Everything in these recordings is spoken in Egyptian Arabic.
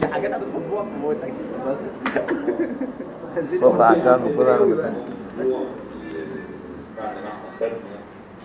حاجات هتطبقها في موتك بس الصبح عشان المفروض انا مثلا الموضوع بعد ما احنا خدنا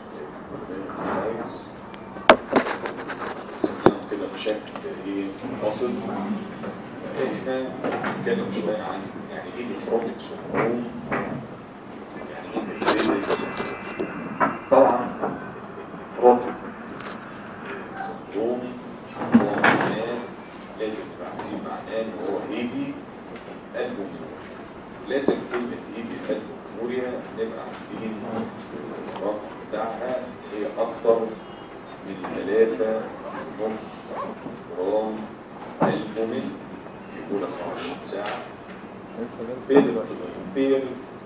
كده بشكل ايه فاصل احنا هنتكلم شويه عن يعني ايه الفروتكس والهرمون يعني ايه الفيزيكس طبعا الفروتك سندروم هو معناه لازم نبقى عارفين معناه ان هو هيبي البومينوريا لازم كلمة هيبي البومينوريا نبقى عارفين الرقم بتاعها هي أكتر من ثلاثة ونص جرام البومين في كل 24 ساعة بير بير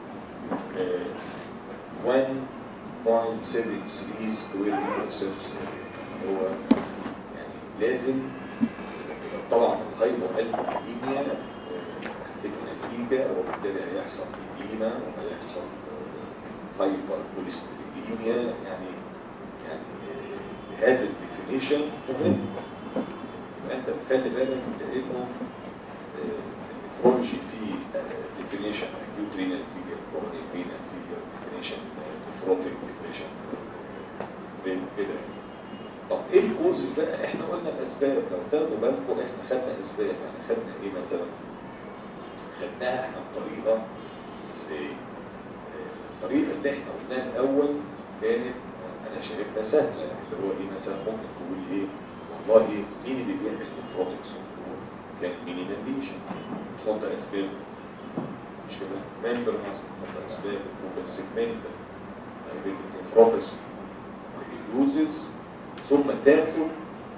آه، 1.73 سكوير متر سيرفس هو يعني لازم طبعا الهايبو البومينيا هتبقى نتيجة وبالتالي هيحصل إديمة وهيحصل هايبر كوليستروليميا يعني يعني آه، هذا الديفينيشن مهم يبقى انت بتخلي بالك لانه النفرولوجي فيه ديفينيشن اكيوت رينال فيجر كرونيك رينال فيجر ديفينيشن نفروتيك ديفينيشن كده طب ايه الكوزز بقى احنا قلنا الاسباب لو تاخدوا بالكم احنا خدنا اسباب يعني خدنا ايه مثلا خدناها احنا بطريقه ازاي آه، الطريقه اللي احنا قلناها الاول كانت انا شايفها سهله اللي هو ايه مثلا ممكن تقول ايه والله مين اللي بيعمل نفروتيك سندروم كان مينيماليشن تحط اسباب مش كده ممبر مثلا تحط اسباب فوكال سيجمنت نفروتيك يوزز ثم تاخد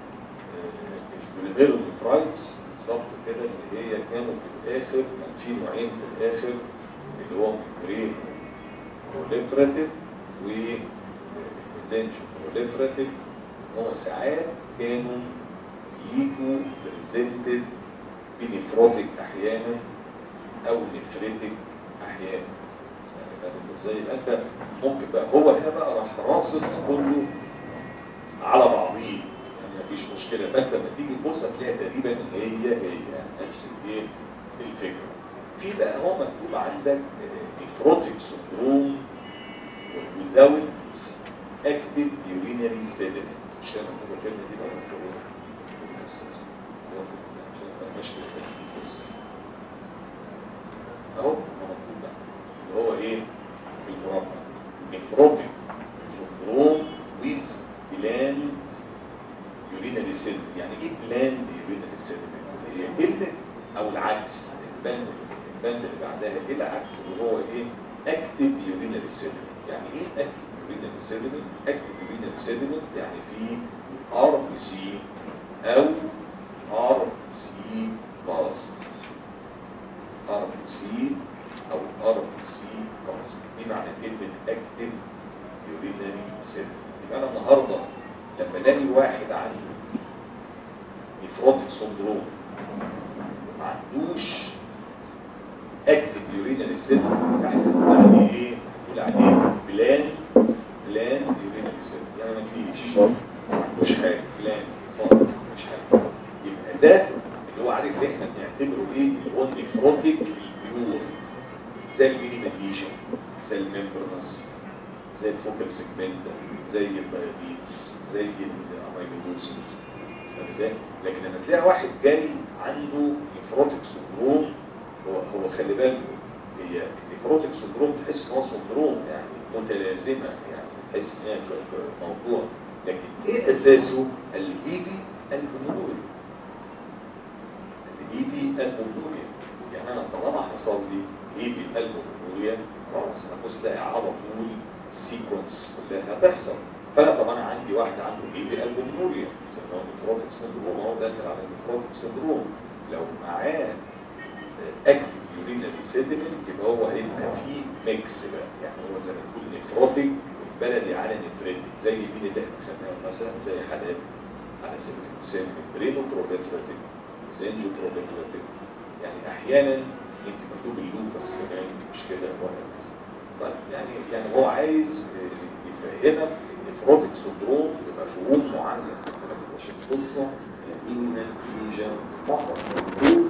البوليميرونيفرايتس بالظبط كده اللي هي كانوا في الاخر كان في نوعين في الاخر اللي هو ميمبرين بروليفراتيف وميزنج بروليفراتيف هو ساعات كانوا يجوا بريزنتد بنفروتيك احيانا او نفريتك احيانا يعني فاهم ازاي يبقى انت ممكن بقى هو هنا بقى راح راصص كله على بعضيه يعني مفيش مشكله فانت لما تيجي تبص هتلاقي تقريبا هي هي نفس الايه الفكره في بقى هو مكتوب عندك نفروتيك سندروم وزاوت اكتف يورينري سيدمنت مش انا مكتوب الكلمه دي بقى مكتوب ماشي بص اهو هو مكتوب بقى اللي هو ايه في المربع نفروتيك سندروم ويز بلاند يورينري سيدمنت يعني ايه بلاند يورينري سيدمنت هي كلمه او العكس البند البند اللي بعدها ايه العكس اللي هو ايه اكتف يورينري سيدمنت يعني ايه اكتف يورينري سيدمنت اكتف يورينري سيدمنت يعني في ار بي سي او ار سي باز ار بي سي او ار بي سي باز دي معنى كلمه اكتف يورينري سيدمنت يبقى انا النهارده لما الاقي واحد عنده نفروتيك سندروم ما عندوش اكتف يورينري سيدمنت احنا بنقول عليه ايه؟ بنقول عليه بلان بلان يورينري سيدمنت يعني ما فيش ما عندوش حاجه بلان خالص مفيش حاجه يبقى ده اللي هو عارف اللي احنا بنعتبره ايه؟ اللي هو النفروتيك البيور زي المينيماليشن زي الممبرنس زي الفوكال سيجمنت زي الدايابيتس زي الاميلودوسيس فاهم ازاي؟ لكن لما تلاقي واحد جاي عنده نفروتيك سندروم هو هو خلي بالك هي النفروتيك سندروم تحس ان هو سندروم يعني متلازمه يعني تحس ان هي ك- ك- موضوع لكن ايه اساسه؟ الهيبي البنوري الهيبي البنوري يعني انا طالما حصل لي هيبي البنوريا خلاص هبص تلاقي على طول السيكونس كلها هتحصل فانا طبعا عندي واحد عنده هيبي البنوريا بيسموه نفروتيك سندروم هو داخل على النفروتيك سندروم لو معاه اكتف يورينري سيدمنت يبقى هو هيبقى فيه ميكس بقى يعني هو زي ما تقول نفروتيك والبلدي على نفريتك زي مين اللي احنا خدناها مثلا زي حالات على سبيل المثال برينو بروبيتراتيك زنجو بروبيتراتيك يعني احيانا يمكن مكتوب اللوبس كمان مش كده ولا طيب يعني يعني هو عايز يفهمك ان نفروتيك سندروم بمفهوم معين ما تبقاش القصه يمينا نتيجه فقط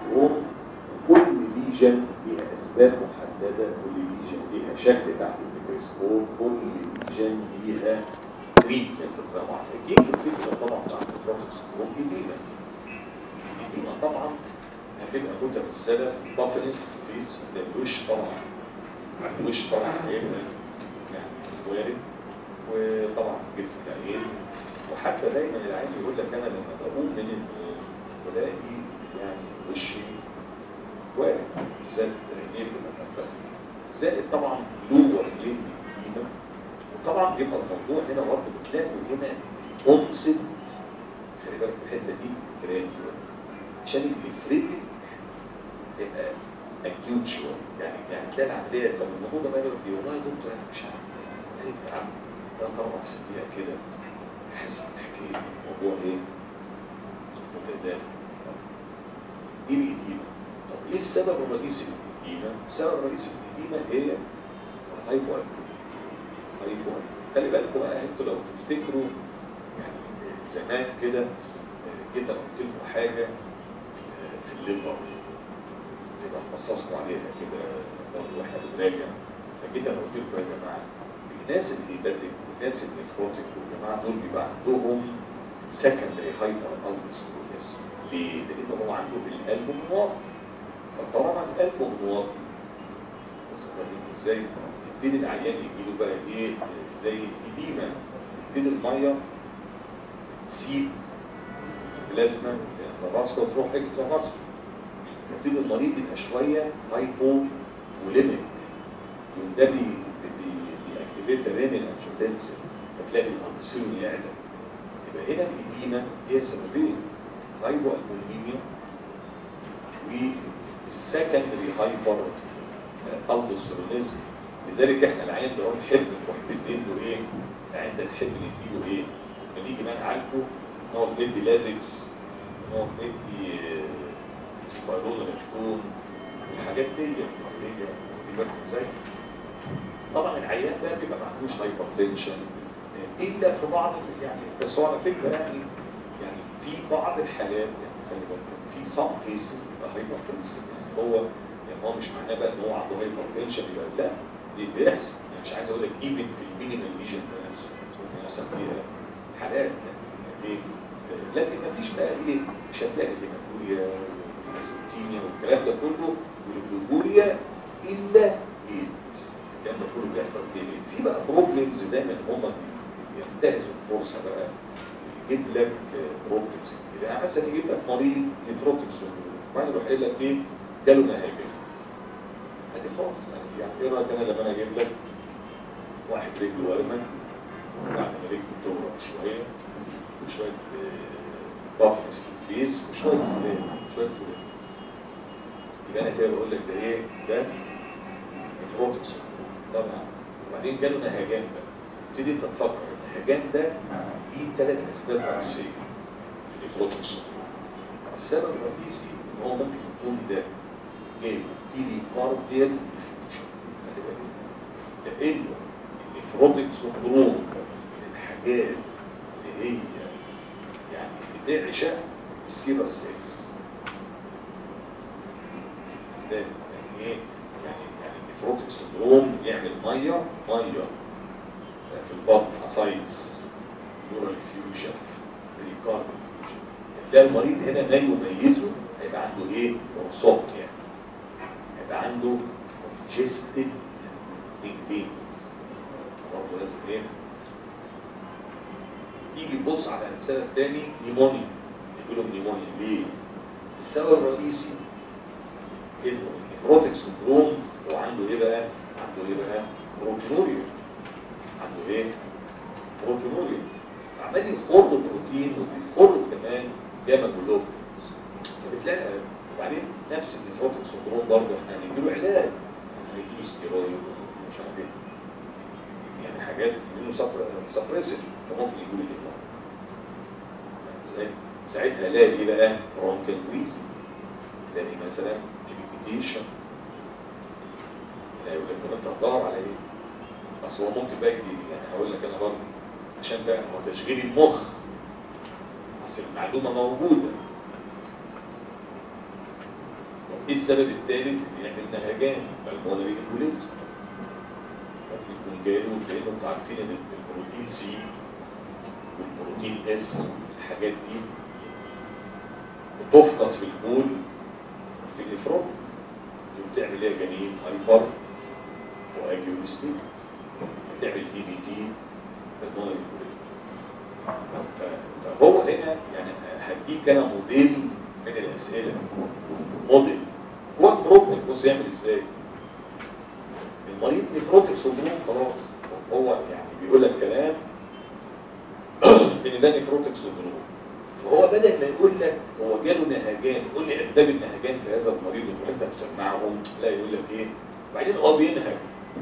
سندروم وكل ليجن ليها اسباب محدده كل ليجن ليها شكل تحت الميكروسكوب كل ليجن ليها تريتمنت طبعا اكيد الفكره طبعا بتاعت البروتوكس سندروم جديده الجديده طبعا هتبقى كتب السنه بافنس فيز ده الوش طبعا الوش طبعا هيبقى يعني وارد وطبعا جف العين وحتى دايما العين يقول لك انا لما بقوم من النوم بلاقي يعني وشي وارد بالذات عينيه بتبقى منفخه زائد طبعا لور لين قيمه وطبعا بيبقى الموضوع هنا برضه بتلاقوا هنا اونست خلي بالك الحته دي جراديوال عشان الافريتك يبقى اكيوت شويه يعني يعني تلاقي العمليه طب الموضوع ده بقى في والله يا دكتور انا مش عارف قالت يا عم ثلاث اربع اسابيع كده احس بحكايه الموضوع ايه؟ متداخل دي الإديمة طب ايه السبب الرئيسي للإديمة؟ السبب الرئيسي للإديمة هي الهايبو هايبو خلي بالكم بقى انتوا لو تفتكروا يعني زمان كده جيت قلت لكم حاجة في الليفر كده خصصتوا عليها كده برضه واحنا بنراجع فجيت انا قلت لكم يا جماعه الناس اللي هيباتيك والناس اللي نفروتيك والجماعه دول بيبقى عندهم سكندري هايبر البسكوليز ليه؟ لان هو عنده القلب منواطي فطالما القلب منواطي واخد بالك ازاي؟ يبتدي العيان يجي له بقى ايه زي اديمه يبتدي الميه تسيب بلازما انترافاسكو تروح اكسترا فاسكو يبتدي المريض يبقى شويه هايبو وليميت يقوم ده بيأكتيفيت الرينين انجيوتنسين فتلاقي الانسولين يعلى يبقى هنا الإديمة هي سببين هايبو البوليميا والسكندري هايبر الدوستيرونيزم لذلك احنا العين ده نحب نروح نديله ايه؟ العين ده نحب نديله ايه؟ لما نيجي بقى نعالجه نقعد ندي لازكس نقعد ندي سبايرول ريكتون الحاجات دي دي بالك ازاي؟ طبعا العيان ده بيبقى ما عندوش هايبر تنشن الا في بعض يعني بس هو على فكره يعني يعني في بعض الحالات يعني خلي بالك في سام كيسز بيبقى هايبر تنشن يعني هو يعني هو مش معناه بقى ان هو عنده هايبر تنشن يبقى لا دي بيحصل يعني مش عايز اقول لك ايفن في المينيمال ليجن ده نفسه ممكن يحصل فيها حالات يعني لكن ما فيش بقى ايه مش هتلاقي هيماتوريا والاسوتينيا والكلام ده كله والجلوكوريا الا ايه الكلام ده كله بيحصل فيه في بقى بروبلمز دايما هم ينتهزوا الفرصه بقى يجيب لك بروبلمز يعني مثلا يجيب لك مريض نيفروتكس وبعدين يروح قايل لك ايه جاله نهاجم ادي خلاص يعني ايه رايك انا لما انا اجيب لك واحد رجله ورمه وبعد ما رجله تورم شويه وشويه بافنس فيس وشويه فلان شويه فلان يبقى انا كده بقول لك ده ايه ده نيفروتكس طبعا وبعدين جاله نهجان بقى تبتدي انت تفكر النهجان ده ليه ثلاث اسباب رئيسيه للنيفروتكس السبب الرئيسي ان هو ممكن يكون ده جاي بيريكارديال لانه النيفروتيك سندروم من الحاجات اللي هي يعني بتعشق السيرة السيكس ده يعني ايه يعني يعني النيفروتيك سندروم يعمل ميه ميه في البطن اسايتس نورال فيوجن بريكارد فيوجن تلاقي المريض هنا ما يميزه هيبقى عنده ايه؟ رصاق يعني هيبقى عنده congested veins برضه لازم ايه؟ يجي يبص على الانسان الثاني نيمونيا يقول له نيمونيا ليه؟ السبب الرئيسي انه النيفروتيك سندروم هو عنده ايه بقى؟ عنده ايه بقى؟ بروتينوريا عنده ايه؟ بروتينوريا عمال يخر بروتين وبيخر كمان جاما جلوبولز فبتلاقي وبعدين نفس النيفروتيك سندروم برضه احنا هنديله علاج هنديله ستيرويد ومش عارف ايه يعني حاجات منه صفر سفرسل فممكن يقول لي ساعتها الاقي ايه بقى؟ برونكال ويزي الاقي مثلا ليميتيشن لا يقول لك طب انت هتدور على ايه؟ اصل هو ممكن بقى يجي يعني هقول لك انا برضه عشان ده هو تشغيل المخ بس المعلومه موجوده ايه السبب الثالث اللي يعمل نهجان بالمونري امبوليزم ممكن يكون جاله لانه انتوا عارفين ان البروتين سي والبروتين اس الحاجات دي بتفقد في البول في الافراط وبتعمل ايه جنين هايبر واجيوستيك بتعمل اي بي تي بالمونري فهو هنا يعني هديك انا موديل من الاسئله موديل هو البروبلم بص يعمل ازاي المريض نفروتك سندروم خلاص هو يعني بيقول لك كلام ان ده نفروتك سندروم فهو بدل ما يقول لك هو جاله نهجان قول لي اسباب النهجان في هذا المريض وانت مسمعهم لا يقول لك ايه وبعدين هو بينهج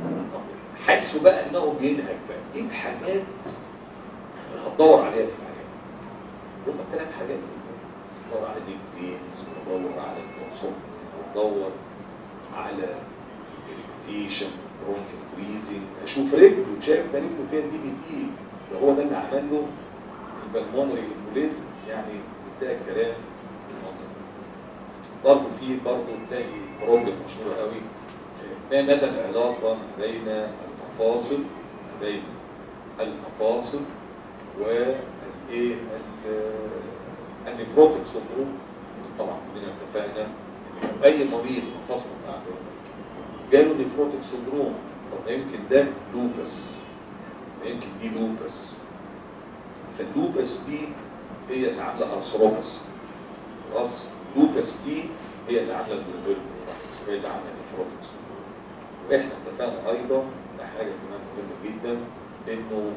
حيث بقى انه بينهج بقى ايه الحاجات اللي هتدور عليها في العيان هم ثلاث حاجات بدور على ديك فينز بدور على التنصب بدور على الريكتيشن برونكال بريزنج اشوف رجله شايف ده رجله فيها دي بي تي ده هو ده اللي عمل له البلمونري امبوليزم يعني بتلاقي الكلام بالمنظر برضه في برضه تلاقي بروبلم مشهوره قوي ما مدى العلاقه ما بين المفاصل ما بين المفاصل والايه النيفروتيك سندروم طبعا كلنا اتفقنا ان اي مريض مفاصله بتاعته جاله نيفروتيك سندروم طب ما يمكن ده لوبس ما يمكن دي لوبس فاللوبس دي هي اللي عامله ارثروبس خلاص لوبس دي هي اللي عامله البلبل هي اللي عامله نيفروتيك سندروم واحنا اتفقنا ايضا ده حاجه كمان مهمه جدا انه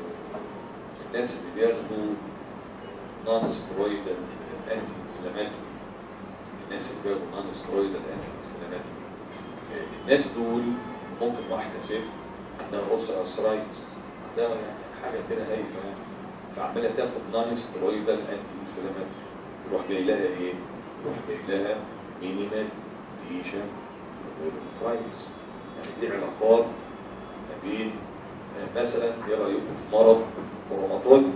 الناس اللي بياخدوا نون سترويدال انتي انفلاماتوري الناس اللي بياخدوا نون سترويدال انتي انفلاماتوري الناس دول ممكن واحده ست عندها اوسر ارثرايتس عندها يعني حاجه كده هايفه يعني فعماله تاخد نون سترويدال انتي انفلاماتوري يروح جاي لها ايه؟ يروح جاي لها مينيمال ليشن ارثرايتس يعني دي علاقات ما بين مثلا ايه رايكم في مرض روماتويد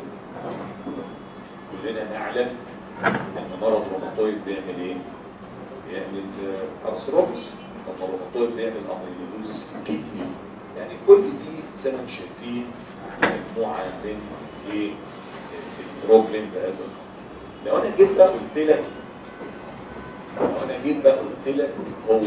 كلنا نعلم ان مرض روماتويد بيعمل ايه؟ بيعمل ارثروبس طب الروماتويد بيعمل اميلوزس كيدني يعني كل دي زي ما انتم شايفين مجموعه من ايه البروبلم بهذا الخط لو انا جيت بقى قلت لك لو انا جيت بقى قلت لك هو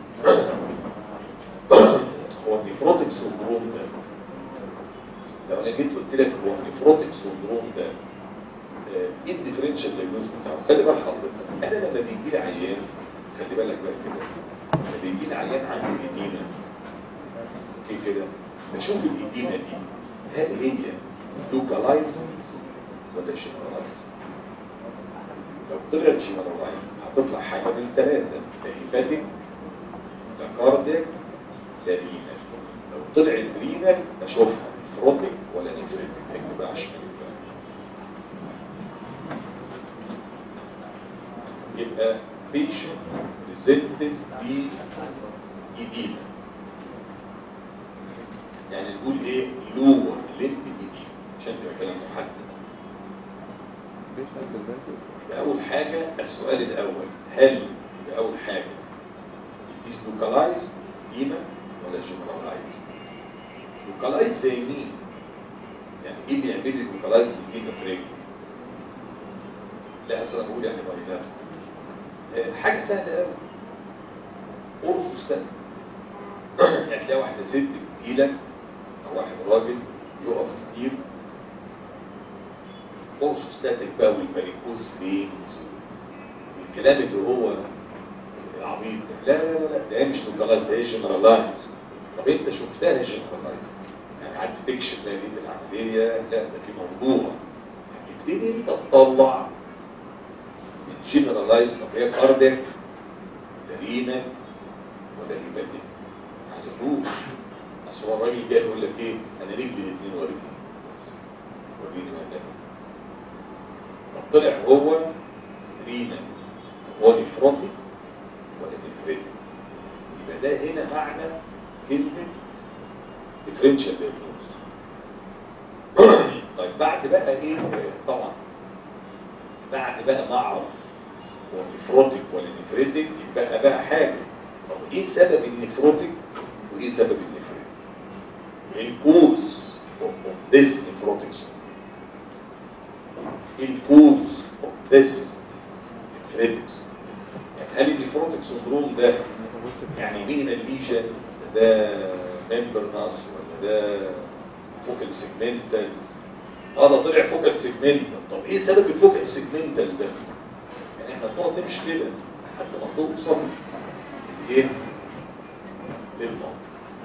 هو النيفروتيك سندروم ده لو انا جيت قلت لك هو النيفروتيك سندروم ده ايه الديفرنشال دايجنوز بتاعه خلي بالك حضرتك انا لما بيجي لي عيان خلي بالك بقى كده لما بيجي لي عيان عنده ايدينا في كده بشوف الايدينا دي هل هي لوكالايزد ولا جنرالايزد لو طلعت جنرالايزد هتطلع حاجه من ثلاثه لا هيباتيك لا كارديك لا رينال لو طلعت رينال اشوفها نفروتيك ولا نفريتك اكتب عشان يبقى patient presented بإيدينا يعني نقول ايه لور لب إيدينا عشان تبقى كلام محدد يبقى أول حاجة السؤال الأول هل يبقى أول حاجة it is localized إيما ولا generalized localized زي مين؟ يعني ايه اللي يعمل لي localized إيما في رجلي؟ لا أصلا بقول يعني بقى حاجة سهلة قوي أورثوستات يعني تلاقي واحدة ست بتجيلك أو واحد راجل يقف كتير أورثوستاتك بقى والماريكوز فينز الكلام اللي هو عبيط لا لا لا لا ده مش لوكالايز ده جنرالايز طب انت شفتها جنرالايز يعني قعدت تكشف تلاقي في العملية لا ده في موضوع تبتدي انت تطلع جنرالايز طب هي كارديك رينا ولا هيباتيك عايز اقول اصل هو الراجل جاي يقول لك ايه انا رجلي الاثنين ورجلي وريني ما ده طب طلع هو رينا هو نفروتي ولا نفريتي يبقى ده هنا معنى كلمه ديفرنشال دايجنوز طيب بعد بقى ايه طبعا بعد بقى ما اعرف هو نفروتك ولا نفريتك يبقى بقى حاجه طب ايه سبب النفروتك وايه سبب النفريتك؟ الكوز اوف ذس نفروتك الكوز اوف ذس نفريتك يعني هل النفروتك سندروم ده يعني مين الليجن ده ممبر ناس ولا ده فوكال سيجمنتال اه ده طلع فوكال سيجمنتال طب ايه سبب الفوكال سيجمنتال ده؟ يعني احنا بنقعد نمشي كده لحد ما توصل ايه؟ للموت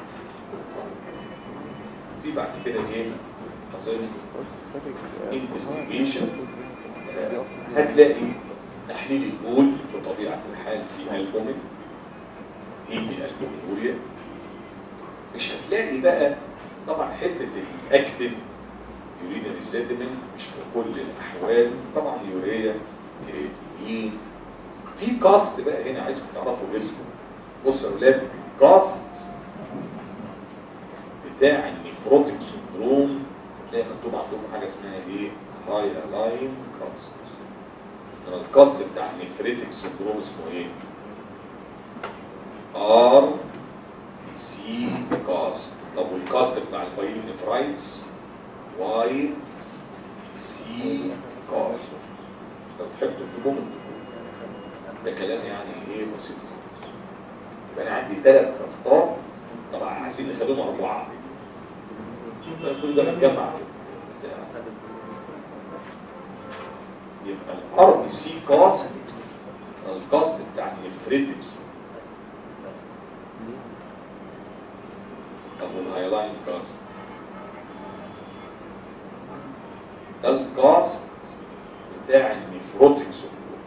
في بعد كده ايه؟ اظن انفستيجيشن هتلاقي تحليل البول بطبيعه الحال في البومين هي البومينوريا مش هتلاقي بقى طبعا حته الاكتف يورينري سيدمنت مش في كل الاحوال طبعا يوريا كرياتينين في كاست بقى هنا عايزكم تعرفوا اسمه بصوا يا اولاد كاست بتاع النيفروتيك سندروم تلاقي مكتوب عندكم حاجه اسمها ايه؟ هاي لاين كاست الكاست بتاع النيفريتيك سندروم اسمه ايه؟ ار سي كاست طب والكاست بتاع البايل نفرايتس واي سي كاست لو تحبوا تكتبوا ده كلام يعني ايه بسيط يبقى انا عندي ثلاث كاستات طبعا عايزين نخليهم اربعه كل ده متجمع يبقى الار بي سي كاست الكاست بتاع النفريتكس طب والهايلاين كاست ده الكاست بتاع النفروتك سندروم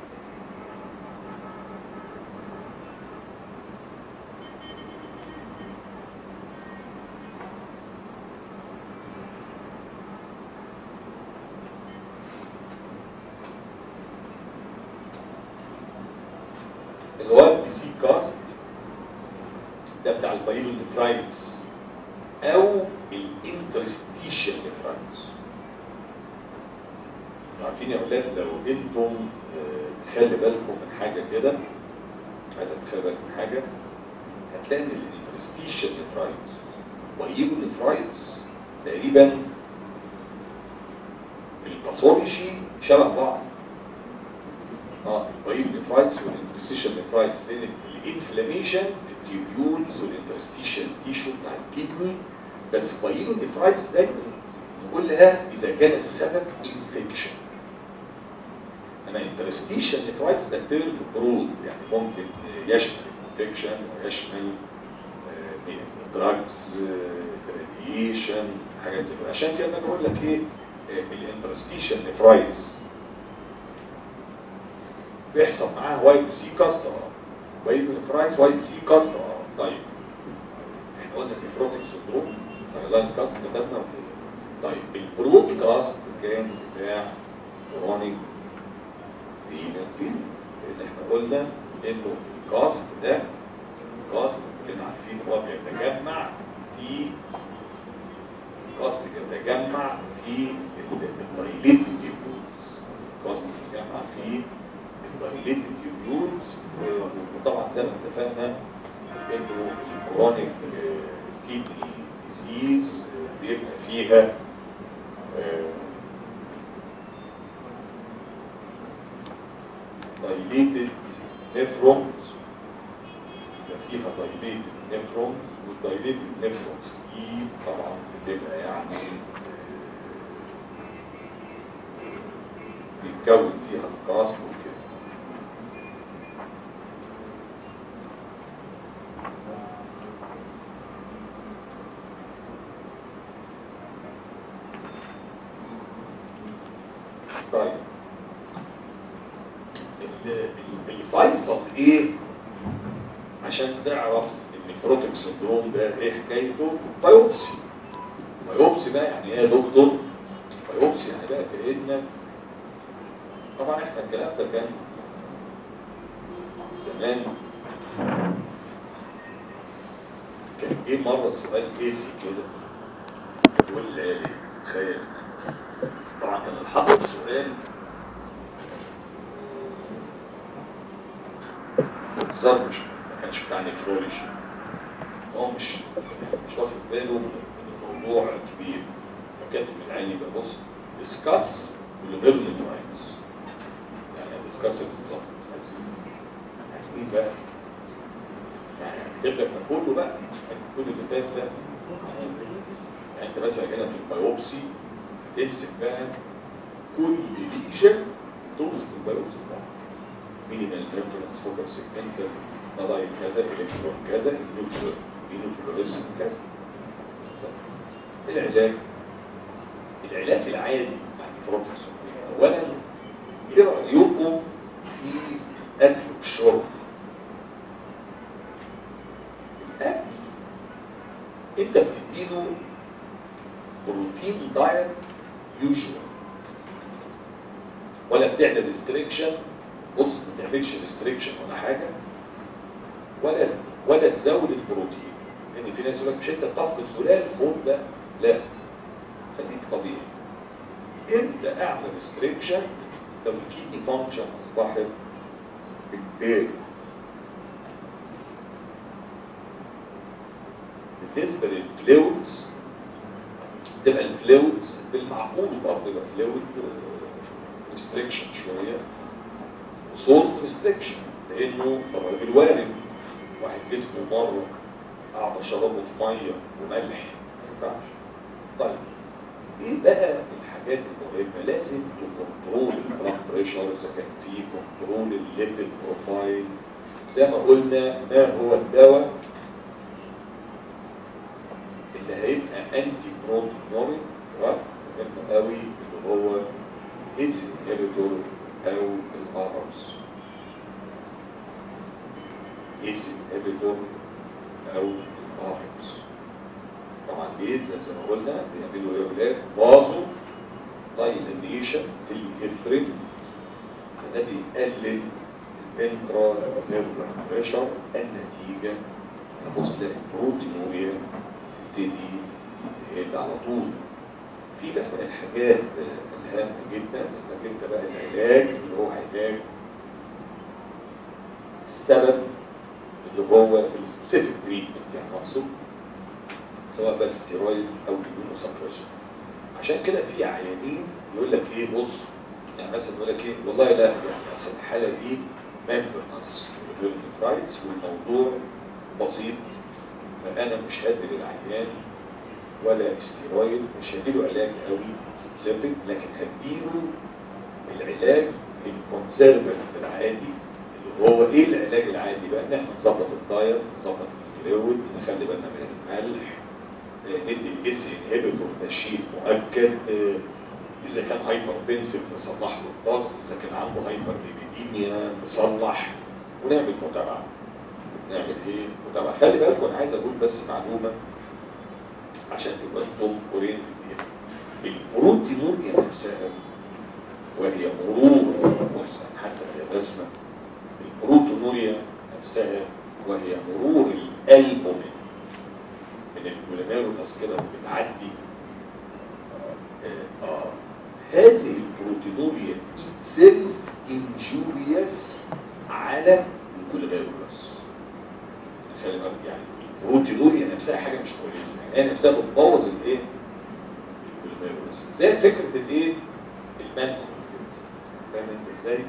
اللي هو البي سي كاست ده بتاع البايلو نفرايتس او الانترستيشن نفرايتس عارفين يا اولاد لو انتم آه، تخلي بالكم من حاجه كده عايزك تخلي بالك من حاجه هتلاقي ان الانترستيشن نفرايتس وايلو نفرايتس تقريبا في الباثولوجي شبه بعض اه البايل نفرايتس والانترستيشن نفرايتس لان الانفلاميشن في التيبيولز والانترستيشن تيشو بتاع الكدني بس بايل نفرايتس دايما نقولها اذا كان السبب انفكشن اما انترستيشن نفرايتس ده تيرم برود يعني ممكن يشمل انفكشن ويشمل دراجز راديشن حاجات زي كده عشان كده انا بقول لك ايه الانترستيشن نفرايتس بيحصل معاه واي بي سي كاستر واي بي فرايز واي بي سي كاستر طيب احنا قلنا النفروتيك سندروم لاين كاست كتبنا طيب البروت كاست كان بتاع كرونيك رينال فيل لان احنا قلنا انه الكاست ده كاست كنا عارفين هو بيتجمع في كاست بيتجمع في الدايليتد تيبولز كاست بيتجمع في الدايليتد تيبولز وطبعا زي ما اتفقنا انه الكرونيك كيدني ديزيز بيبقى فيها dilated nephrons يبقى فيها dilated nephrons والdilated nephrons دي طبعا بتبقى يعني بيتكون فيها الكاس وكده طيب الفيصل ايه عشان تعرف ان البروتيك سندروم ده ايه حكايته بايوبسي بايوبسي بقى يعني ايه يا دكتور بايوبسي يعني بقى كانك طبعا احنا الكلام ده كان زمان كان جه مره سؤال كيسي كده يقول لي تخيل طبعا كان الحاطط السؤال الظرف مش ما كانش بتاع نفرولوجي هو مش مش واخد باله من الموضوع كبير فكاتب من عيني بقى بص ديسكاس بالغير نفرايتس يعني ديسكاس بالظبط عايزين عايزين بقى يعني هكتب لك كله بقى كل اللي فات ده يعني انت مثلا هنا في البيوبسي تمسك بقى كل ليجن توصف البيوبسي بتاعه مينيمال ريفرنس فوكس سيجمنتال نضايل كذا الكترون كذا النيوكليوريزم كذا العلاج العلاج العادي بتاع البروتوكس اولا ايه رايكم في الاكل والشرب الاكل انت بتديله بروتين دايت يوجوال ولا بتعمل ريستريكشن بص ما تعملش ريستريكشن ولا حاجه ولا ولا تزود البروتين لان يعني في ناس يقول لك مش انت بتفقد سؤال خد ده لا خليك طبيعي امتى اعمل ريستريكشن لو الكيدني فانكشن اصبحت بالتالي بالنسبه للفلويدز تبقى الفلويدز بالمعقول برضه يبقى فلويد ريستريكشن شويه وصولت ريستريكشن لانه طبعا بالوارد واحد جسمه مر قاعد اشربه في ميه وملح ما ينفعش طيب ايه بقى الحاجات المهمه لازم تكنترول البلاد بريشر اذا كان في كنترول الليبيد بروفايل زي ما قلنا ما هو الدواء اللي هيبقى انتي بروتينوريك مهم قوي اللي هو هيز انهبيتور او الارمز هيز انهبيتور او الارمز طبعا ليه زي ما قلنا بيعملوا ايه يا ولاد بازو دايليشن الافرين ده بيقلل الانترا نيرفر بريشر النتيجه نبص تلاقي البروتينوريا تبتدي تقل على طول في بقى الحاجات الهامه جدا انك انت بقى العلاج اللي هو علاج السبب اللي هو السبيسيفيك تريتمنت يعني مقصود سواء بقى ستيرويد او immunosuppression عشان كده في عيانين يقول لك ايه بص يعني مثلا يقول لك ايه والله لا يعني اصل الحاله دي ممبرنس فرايتس والموضوع بسيط فانا مش هدي للعيان ولا استيرويد مش هديله علاج قوي سبيسيفيك لكن هديله العلاج الكونسرفتيف العادي اللي هو ايه العلاج العادي بقى ان احنا نظبط الدايت نظبط الفلويد نخلي بالنا من الملح ندي الاس انهبيتور ده شيء مؤكد اذا كان هايبر تنسف نصلح له الضغط اذا كان عنده هايبر ايبيديميا نصلح ونعمل متابعه نعمل ايه متابعه خلي بالكم انا عايز اقول بس معلومه عشان تبقى انتم قرين البروتينوريا نفسها وهي مرور بص حتى في الرسمه البروتونوريا نفسها وهي مرور الالبومين من الجلوميرولس كده وبتعدي آه, آه هذه البروتينوريا itself injurious على الجلوميرولس خلي بالك يعني البروتينوريا نفسها حاجه مش كويسه يعني هي نفسها بتبوظ الايه؟ الجلوميرولس زي فكره الايه؟ المنخل فاهم انت ازاي؟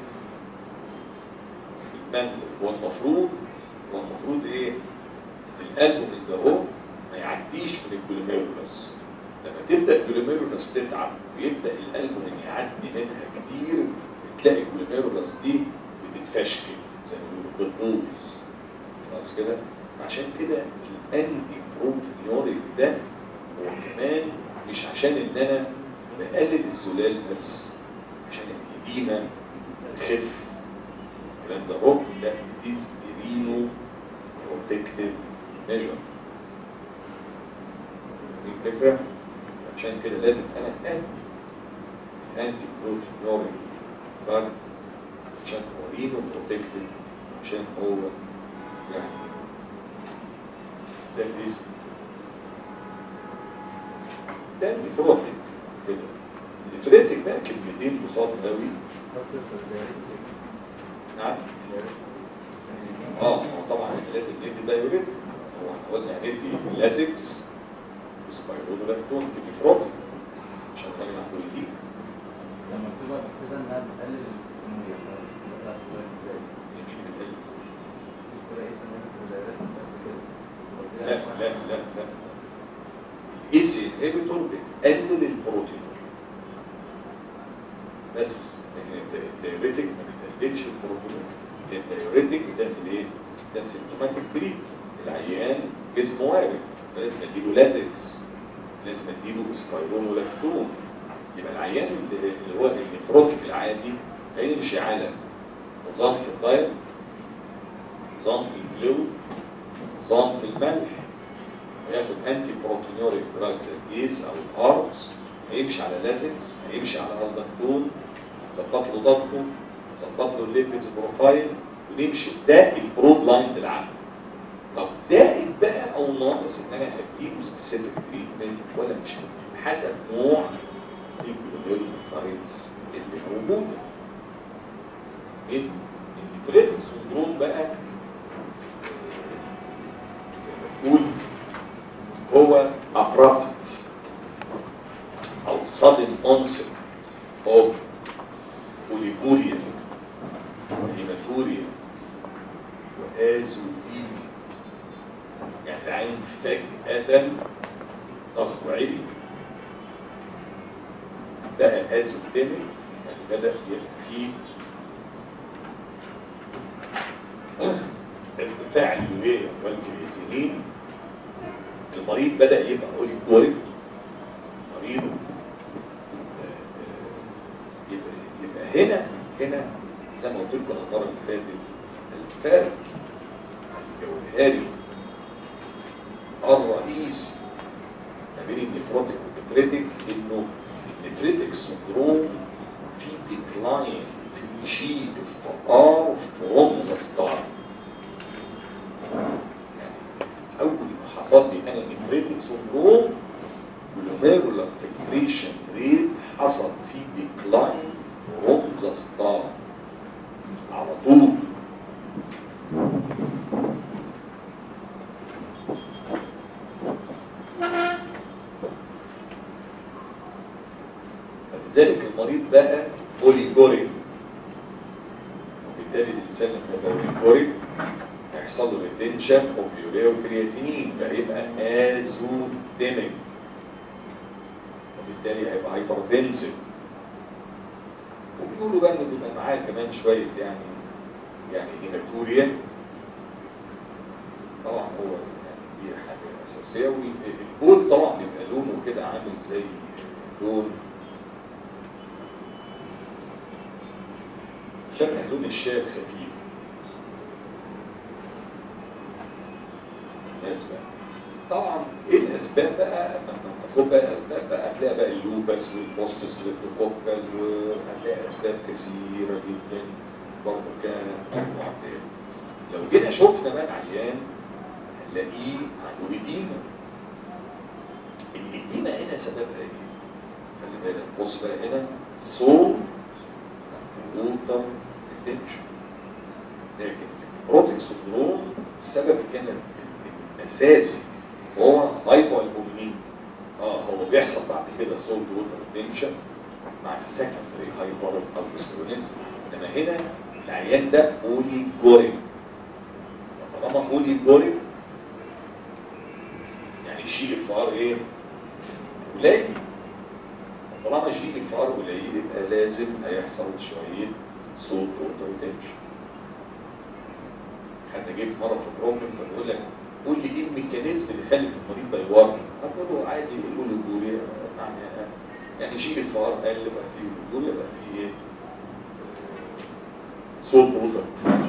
المنخل هو المفروض هو المفروض ايه؟ الالبومين ده هو ما يعديش من الجلوميرولس لما تبدا الجلوميرولس تتعب ويبدا الالبومين يعدي منها كتير تلاقي الجلوميرولس دي بتتفشكل زي ما بيقولوا بتبوظ خلاص كده عشان كده الانتي بروتينيوريك ده هو كمان مش عشان ان انا بقلل الزلال بس عشان الايدينا تخف الكلام ده هو لا ديز رينو بروتكتيف ميجر دي الفكره عشان كده لازم انا انتي انتي بروتينيوريك دراج عشان هو رينو بروتكتيف عشان هو يعني ده الاسم ده النفروتك كده النفريتك بقى كلمتين بساط قوي نعم اه ما هو طبعا احنا لازم ندي دايوريتك هو احنا قلنا هندي لازكس وسبايرودولاكتون في الافراط عشان نعمل كل دي لما بتبقى كده انها بتقلل الكمية مثلا بتبقى ازاي؟ يمين بالقلب. بتبقى ايه سنة الدايرات مثلا كده لا لا لا لا الايس انهبيتور بتقلل البروتين بس لكن الد- الدايوريتك ما بتقللش البروتين الدايوريتك بتعمل ايه؟ ده سيمتوماتيك بريد العيان جسمه وارد فلازم اديله لازكس لازم اديله اسبايرون ولاكتون يبقى العيان اللي اللي هو النفروتيك العادي هيمشي على نظام في الدايت نظام في الفلويد نظام في الملح هياخد انتي بروتينوريك دراجز الجيس او الاربس هيمشي على لازكس هيمشي على الدكتون ظبط له ضغطه ظبط له الليبيدز بروفايل ونمشي ده البرود لاينز العامه طب زائد بقى او ناقص ان انا هديله سبيسيفيك تريتمنت ولا مش هديله؟ حسب نوع الجلوكوز اللي موجوده النيفريتك سندروم بقى زي ما تقول هو abrupt او sudden onset of oliguria وهيماتوريا وازوديميا يعني العين فجأة ضغطه عالي بقى ازوديميك يعني بدأ يبقى فيه ارتفاع اليوريا والكرياتينين المريض بدأ يبقى اوليجوريك مريض آه، آه، يبقى, يبقى هنا هنا زي ما قلت لكم المره اللي فاتت الفرق الجوهري الرئيسي ما بين النفروتيك والنفريتك انه النفريتك سندروم في ديكلاين في شيء افتقار فروم ذا ستارت اول ما حصل لي انا نفريتك سندروم والهوميرولار فلتريشن ريت حصل فيه ديكلاين فروم ذا ستارت على طول فلذلك المريض بقى اوليجوريك وبالتالي الانسان لما يبقى اوليجوريك هيحصل له ريتنشن اوف يوريا وكرياتينين فهيبقى ازوديميك وبالتالي هيبقى هايبرتنسيف وبيقولوا بقى ان بيبقى معاه كمان شويه يعني يعني هيماتوريا طبعا هو يعني دي حاجه اساسيه والبول طبعا بيبقى لونه كده عامل زي لون شبه لون الشاي الخفيف الناس بقى طبعا ايه الاسباب بقى لما تاخد بقى الاسباب بقى هتلاقي بقى اللوبس والبوست ستريبتوكوكال وهتلاقي اسباب كثيره جدا برضه كانت معديه لو جينا شفنا بقى العيان هنلاقيه عنده اديمه الاديمه هنا سببها ايه؟ خلي بالك بص بقى هنا صوت ووتر ريتنشن لكن في البروتيك سندروم السبب كان الاساسي هو هايبو البومين اه هو بيحصل بعد كده سولت ووتر ريتنشن مع السكندري هايبر البسترونيزم انما هنا العيان ده اوليجوريك طالما اوليجوريك يعني الجي اف ار ايه؟ قليل طالما الجي اف ار قليل يبقى لازم هيحصل شويه صوت ووتر ريتنشن حد جه في مره في بروبلم فبيقول لك قول لي ايه الميكانيزم اللي يخلي في المريض ده يورم اقول له عادي يقول له جوريا يعني يعني شيل الفار قال بقى فيه جوريا بقى فيه ايه صوت ووتر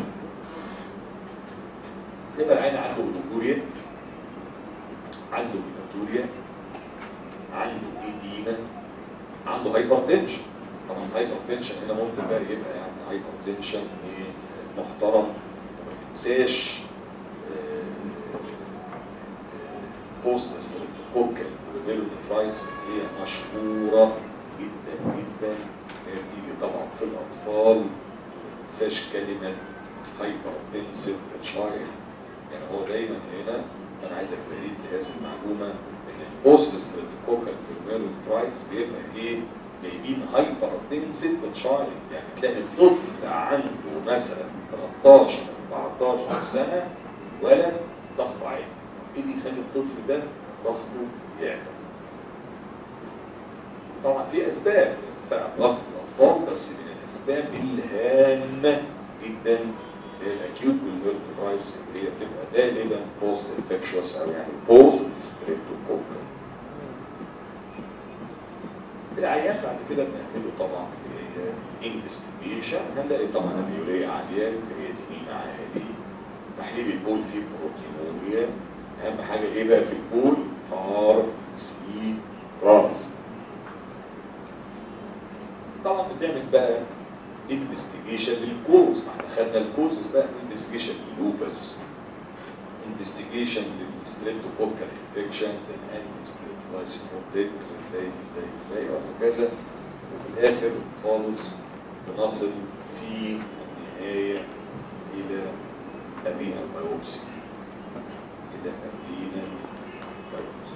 يبقى العين عنده جوريا عنده هيماتوريا عنده ايديما عنده هايبرتنشن طبعا الهايبرتنشن هنا ممكن بقى يبقى يعني هايبرتنشن ايه محترم وما تنساش بوست ستريبتوكوكال والفيروفرايتس هي مشهوره جدا جدا هي بتيجي طبعا في الاطفال ما تنساش كلمه hypertensive child يعني هو دايما هنا انا عايزك تريد هذه المعلومه ان البوست ستريبتوكوكال فيرمينوترايتس بيبقى ايه جايبين هايبرتنسيف تشايلد يعني تلاقي الطفل عنده مثلا 13 14 سنه ولد ضغط عالي ايه اللي يخلي الطفل ده ضغطه يعلى طبعا في اسباب ارتفاع ضغط الاطفال بس من الاسباب الهامه جدا الاكيوت بالهيرتفايس اللي هي بتبقى غالبا بوست انفكشوس او يعني بوست ستريبتوكوكال العيان بعد كده بنعمله طبعا انفستيجيشن هنلاقي طبعا اليوريا عاليه الكرياتينين عالي تحليل البول فيه بروتينوريا اهم حاجه ايه بقى في البول ار سي راس طبعا بتعمل بقى انفستيجيشن للكوز ما احنا خدنا الكوز بقى انفستيجيشن للوبس انفستيجيشن للستريبتوكوكال انفكشنز الانتي زي زي زي وهكذا وفي الاخر خالص بنصل في النهايه الى ابينا بايوبسي الى ابينا بايوبسي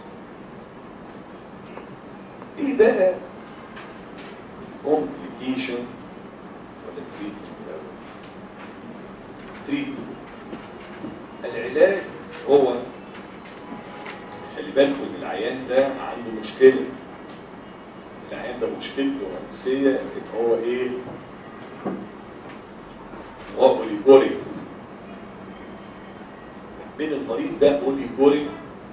ايه بقى complication ولا treatment الاول treatment العلاج هو خلي بالكم ان العيان ده عنده مشكله العيان ده مشكلته الرئيسيه ان هو ايه هو اوليجوريك بين المريض ده اوليجوريك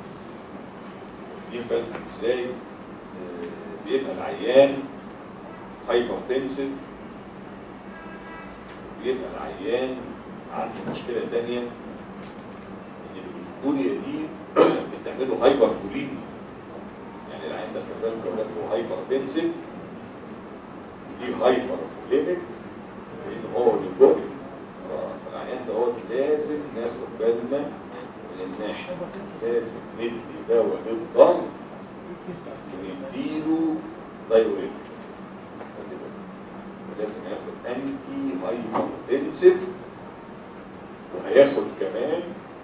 يفهم ازاي آه، بيبقى العيان هايبرتنسيف بيبقى العيان عنده مشكله ثانيه ان الجلوكوريا دي بتعمله هايبر بوليميا يعني العين ده خلي بالك اولاد هو هايبر تنسيف دي هايبر بوليميك لان هو الجوي العيان ده هو لازم ناخد بالنا من الناحيه لازم ندي دواء للضغط ونديله دايوريتك لازم ياخد انتي هايبر تنسيف وهياخد كمان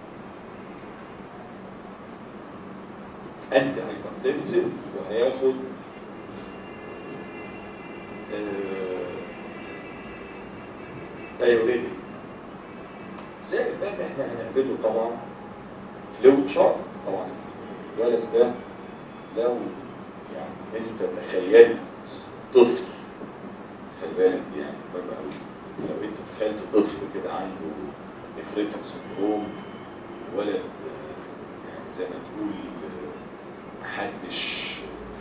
انتي هايبرتنسيف وهياخد دايوريتك زي ما احنا هنعمله طبعا فلو شارت طبعا الولد ده لو يعني انت تخيلت طفل خلي بالك يعني مهم قوي لو انت تخيلت طفل كده عنده نفريتك سندروم ولد يعني زي ما تقول محدش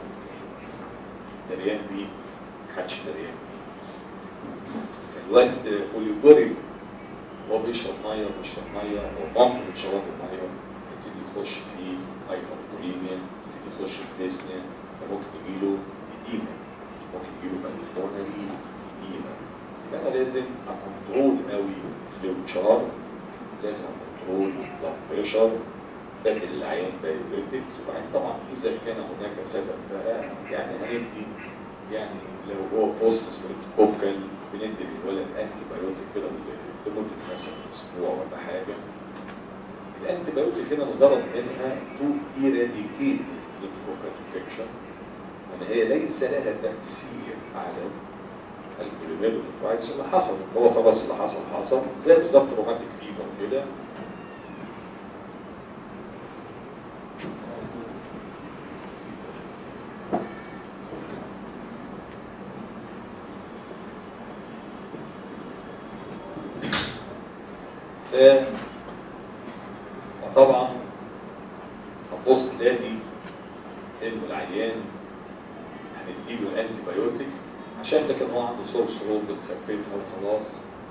دريان بيه محدش دريان بيه الواد اوليجوري هو بيشرب ميه بيشرب ميه هو ممكن شرب الميه يبتدي يخش في هايبربوليميا يبتدي يخش في ديسنيا ممكن يجيله إديمة ممكن يجيله بالفونري إديمة يبقى أنا لازم أكنترول قوي فلو شار لازم أكنترول بلاد بريشر بدل العيان بايوريتكس وبعدين طبعا إذا كان هناك سبب بقى يعني هندي يعني لو هو بوست ستريبتوكوكال بندي للولد انتي بايوتيك كده لمده مثلا اسبوع ولا حاجه الانتي بايوتيك هنا الغرض منها تو ايراديكيت ستريبتوكوكال انفكشن وان هي ليس لها تاثير على الكوليميدوفرايتس اللي حصل هو خلاص اللي حصل حصل زي بالظبط روماتيك فيفر كده ف وطبعا هتبص تلاقي ان العيان هنديله الانتي بايوتيك عشان ده كان هو عنده سورس رود بتخففها وخلاص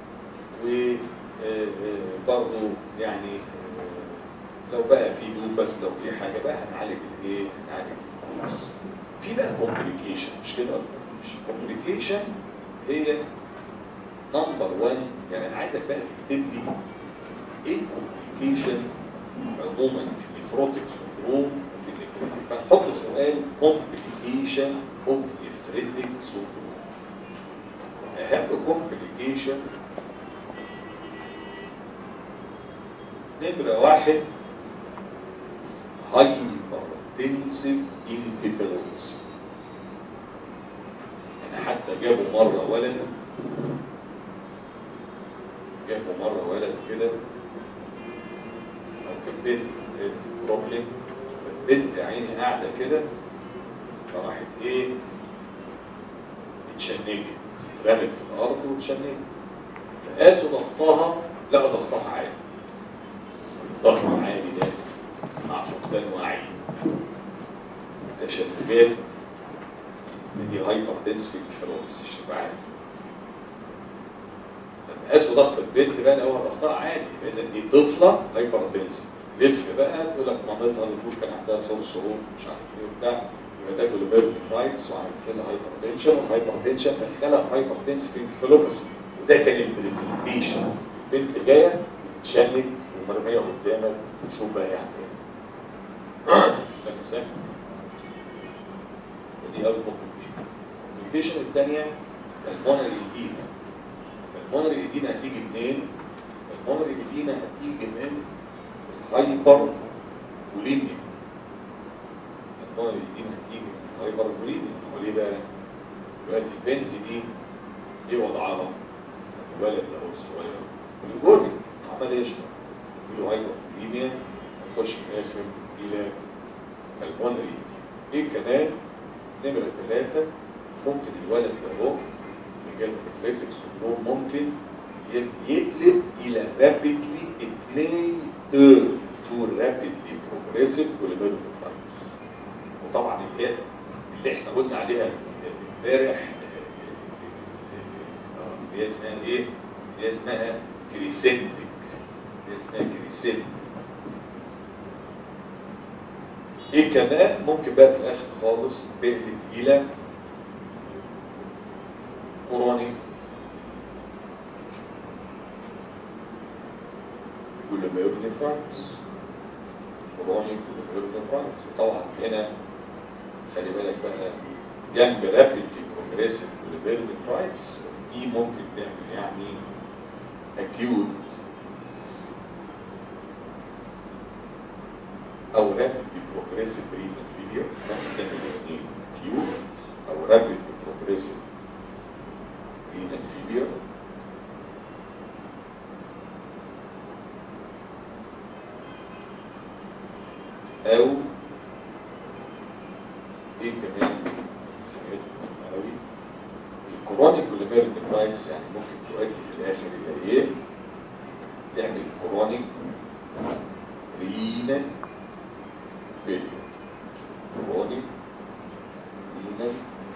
وبرضه يعني آه، لو بقى في لوبس لو في حاجه بقى هنعالج الايه؟ هنعالج الكوز. في بقى كومبليكيشن مش كده؟ مش كومبليكيشن هي نمبر 1 يعني انا عايزك بقى تكتب لي ايه الكومبليكيشن عموما في النفروتيك سندروم وفي النفريتيك فنحط سؤال كومبليكيشن اوف نفريتيك سندروم اهم كومبليكيشن نمرة واحد هايبرتنسيف انفيتالوز يعني حتى جابوا مرة ولد جابوا مرة ولد كده أو كانت بنت بروبلم بنت عيني قاعدة كده فراحت ايه اتشنجت رمت في الأرض واتشنجت فقاسوا ضغطها لقوا ضغطها عالي الضغط العالي ده مع فقدان وعي تشنجات دي هايبر تنسفيك فلوس الشفاعات لما قاسوا ضغط البنت بقى لقوها ضغطها عالي اذا دي طفله هايبر تنسف لف بقى تقول لك مامتها المفروض كان عندها صور شروط مش عارف ايه وبتاع يبقى تاكل بيرد فرايتس وعملت لها هايبر تنشن والهايبر تنشن دخلها في هايبر تنسفيك فلوس وده كان البرزنتيشن البنت جايه اتشنت ومرميه قدامك وشوف بقى يعني ايه فاهم ازاي؟ ودي اول كومبليكيشن الكومبليكيشن الثانيه المونري ايدينا المونري ايدينا هتيجي منين؟ المونري ايدينا هتيجي من الهايبر بوليميا المونري ايدينا هتيجي من الهايبر بوليميا هو ليه بقى؟ دلوقتي البنت دي ايه وضعها؟ الولد ده هو الصغير والجوري عمل يشرب يقول هايبر بوليميا هنخش في الاخر الى المونري ايه كمان نمرة ثلاثة ممكن الولد ده هو رجال الريفلكس سندروم ممكن يقلب الى رابيدلي اثنين تيرم تو رابيدلي بروجريسيف كوليميروفايتس وطبعا الهيئة اللي احنا قلنا عليها امبارح اللي هي اسمها ايه؟ اللي هي اسمها كريسنتك اللي هي اسمها كريسنتك ايه كمان ممكن بقى في الاخر خالص تقلب الى قراني كل ما يبني فرانس قراني كل ما يبني فرانس وطبعا هنا خلي بالك بقى جنب رابيدلي بروجريسيف كل ما يبني فرانس دي ممكن تعمل يعني اكيوت او rapidly progressive renal failure ممكن تعمل الاثنين acute او rapidly progressive renal failure او ايه كمان حاجات مهمة قوي الكرونيك كوليميريك نفرايتس يعني ممكن تؤدي في الاخر الى ايه؟ تعمل كرونيك رينال فيلير كرونيك رينال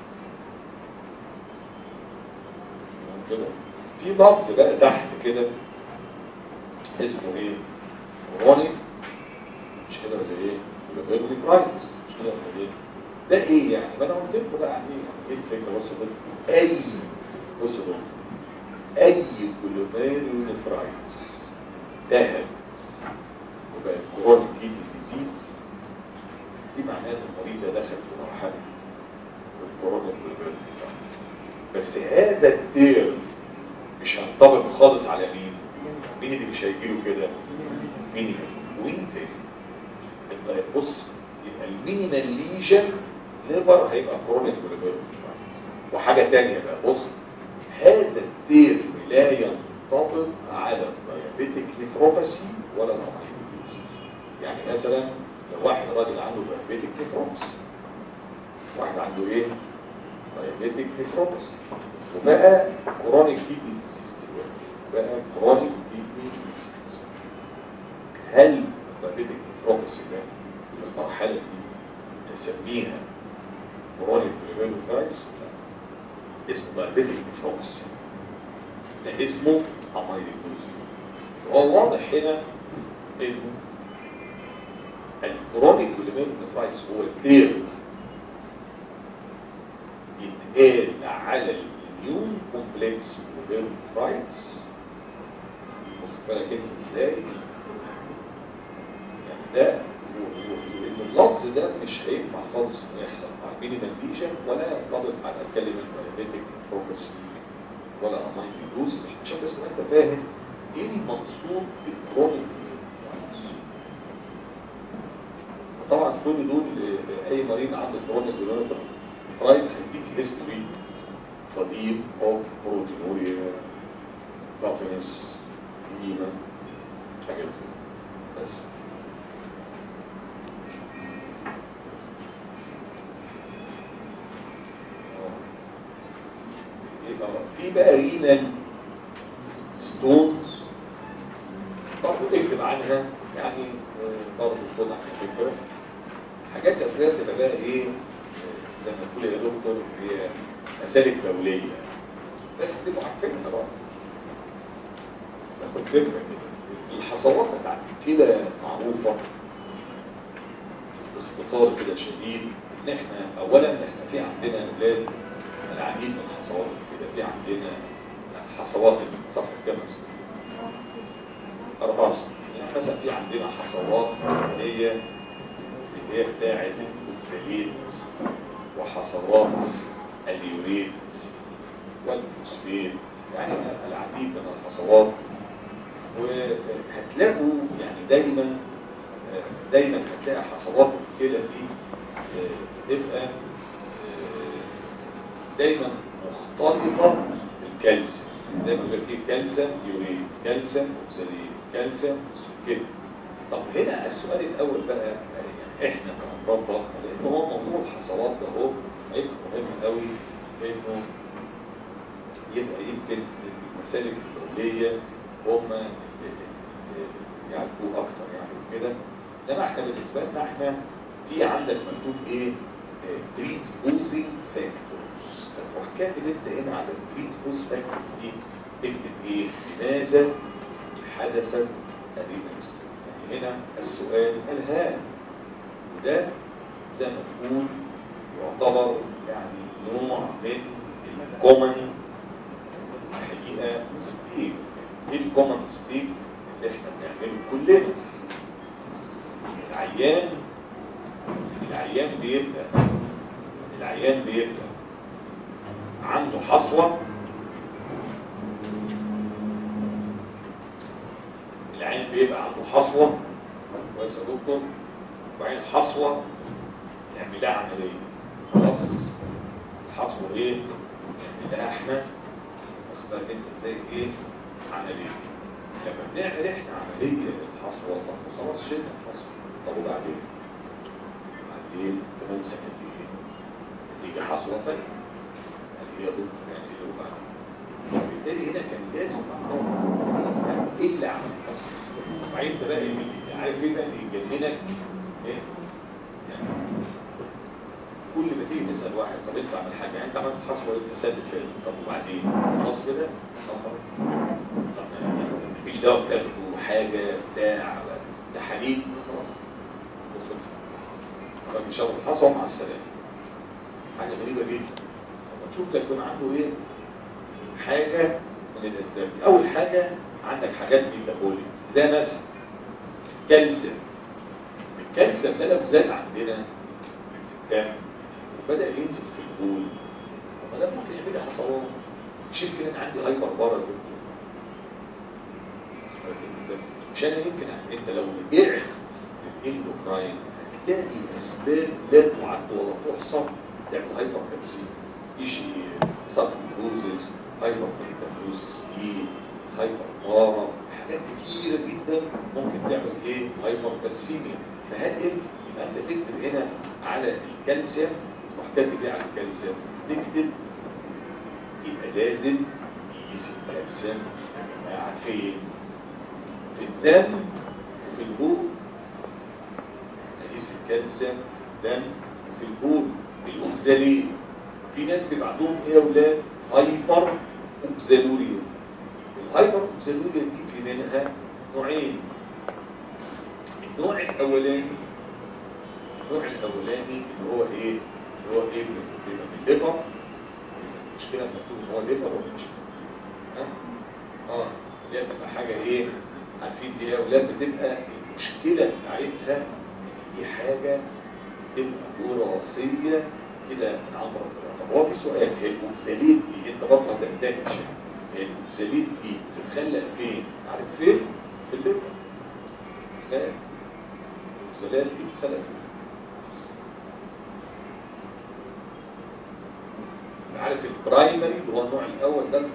كده في لفظ بقى تحت كده اسمه ايه؟ كرونيك مش كده ولا ايه؟ يبقى فيرمي برايتس مش كده ولا ايه؟ ده ايه يعني؟ ما انا قلت لكم بقى يعني ايه الفكره بص يا اي بص يا دكتور اي كولوميريو نفرايتس ذهب وبقى كرونيك كيدني ديزيز دي معناها ان المريض ده دخل في مرحله الكورونا بس هذا التيرم مش هينطبق خالص على مين؟ مين اللي مش هيجيله كده؟ مينيمال وين تاني؟ انت بص يبقى المينيمال ليجن ليفر هيبقى كرونيك كوليبيرم وحاجه ثانيه بقى بص هذا التيرم لا ينطبق على الدايابيتيك نيفروباثي ولا الهايبوتنشن يعني مثلا لو واحد راجل عنده دايابيتيك نيفروباثي واحد عنده ايه؟ دايابيتيك نيفروباثي وبقى كرونيك كيدني ديزيز دلوقتي بقى كرونيك كيدني ديزيز هل الدايابيتيك نيفروباثي ده في المرحله دي نسميها كرونيك كوليبيروفايتس اسمه دايابيتيك نيفروباثي ده اسمه اميلويدوزيس هو واضح هنا انه الكرونيك كوليبيروفايتس هو التير يتقال على الاميون كومبلكس كوليبيروفايتس واخد بالك انت ازاي يعني ده وان اللفظ ده مش هينفع خالص انه يحصل مع المينيمال ليجن ولا ينطبق على كلمه دايابيتيك فوكس ولا امين دوز عشان بس انت فاهم ايه المقصود بالكرونيك طبعا كل دول آه، اي مريض عنده كرونيك جلوميرولار ترايس هيديك هيستوري قديم اوف بروتينوريا كافنس هيما حاجات كده. بس يبقى في بقى رينال ستونز برضه تكتب عنها يعني آه، برضه خدها على فكره حاجات اساسيه بتبقى بقى ايه آه، زي ما تقول يا دكتور هي مسالك دوليه بس تبقوا عارفينها بقى ناخد فكره كده الحصوات بتاعت كده معروفه باختصار كده شديد ان احنا اولا احنا في عندنا اولاد العديد من الحصوات كده في عندنا حصوات صح كام أربعة يعني مثلا في عندنا حصوات اللي هي اللي هي بتاعة الأكساليت وحصوات اليوريت والفوسفيت يعني العديد من الحصوات وهتلاقوا يعني دايما دايما هتلاقي حصوات الكلى دي بتبقى دايما مختلطة بالكالسيوم دايما يقول لك ايه كالسيوم يوريت كالسيوم اوكساليت كالسيوم كده طب هنا السؤال الاول بقى يعني احنا كمربى لان هو موضوع الحصوات ده هو هيبقى مهم قوي انه يبقى يمكن المسالك الدوليه هم يعرفوا اكتر يعني كده انما احنا بالنسبه لنا احنا في عندك مكتوب ايه تريت بوزنج فاكتورز فتروح كاتب انت هنا على التريت بوز فاكتور دي تكتب ايه لماذا حدثت الريمنس يعني هنا السؤال الهام وده زي ما تقول يعتبر يعني نوع من الكومن الحقيقه مستيك ايه الكومن مستيك اللي احنا بنعمله كلنا العيان العيان بيبقى العيان بيبقى عنده حصوة العيان بيبقى عنده حصوة كويس يا دكتور وبعدين حصوة نعمل لها عملية خلاص الحصوة ايه؟ نعمل لها احنا واخد بالك انت ازاي ايه؟ عملية لما بنعمل احنا عملية الحصوة طب خلاص شلنا الحصوة طب وبعدين؟ بعدين كمان سنتين تيجي حصوة تانية يعني هي دكتور يعني ايه وبعدين وبالتالي هنا كان لازم اعرف ايه اللي عمل الحصوة وبعدين انت بقى اللي عارف ايه بقى اللي يجننك ايه؟ يعني كل ما تيجي تسال واحد طب انت عمل حاجه يعني انت عملت حصوه التسدد فات طب وبعدين خلاص كده طب طب مفيش دواء بتاخده حاجه بتاع تحاليل خلاص ادخل مش هاخد حصوه مع السلامه حاجه غريبه جدا لما تشوف لك يكون عنده ايه حاجه من الاسباب دي. اول حاجه عندك حاجات ميتابوليك زي مثلا كالسيوم الكالسيوم ده لو زاد عندنا الدم وبدا ينزل في البول طب ده ممكن يعمل لي حصوات مش يمكن انا عندي هايبر بارا مش انا يمكن انت لو رجعت للاندوكراين هتلاقي اسباب لا تعد ولا تحصى تعمل هايبر كالسيوم يجي سبكلوزز هايبر كالسيوم دي هايبر بارا حاجات كتيره جدا ممكن تعمل ايه هايبر كالسيميا فهل ايه يبقى انت تكتب هنا على الكالسيوم تروح كاتب ايه على الكالسيوم تكتب يبقى لازم يقيس الكالسيوم فين في الدم وفي البول تقيس الكالسيوم دم وفي البول الاوكزالين في ناس بيبقى عندهم ايه يا اولاد هايبر اوكزالوريا الهايبر اوكزالوريا دي في منها نوعين النوع الاولاني النوع الاولاني اللي هو ايه اللي هو ايه بيبقى من الليبر مش كده مكتوب ان هو ليبر ولا مش ها اه اللي هي بتبقى حاجه ايه عارفين دي يا اولاد بتبقى المشكله بتاعتها ان دي حاجه تبقى وراثيه كده من عند ربنا طب هو في سؤال هي الاوكساليت دي انت برضه هتندهش هي الاوكساليت دي بتتخلق فين؟ عارف فين؟ في الليبر خلايا الاوكسالات دي بتتخلق فين؟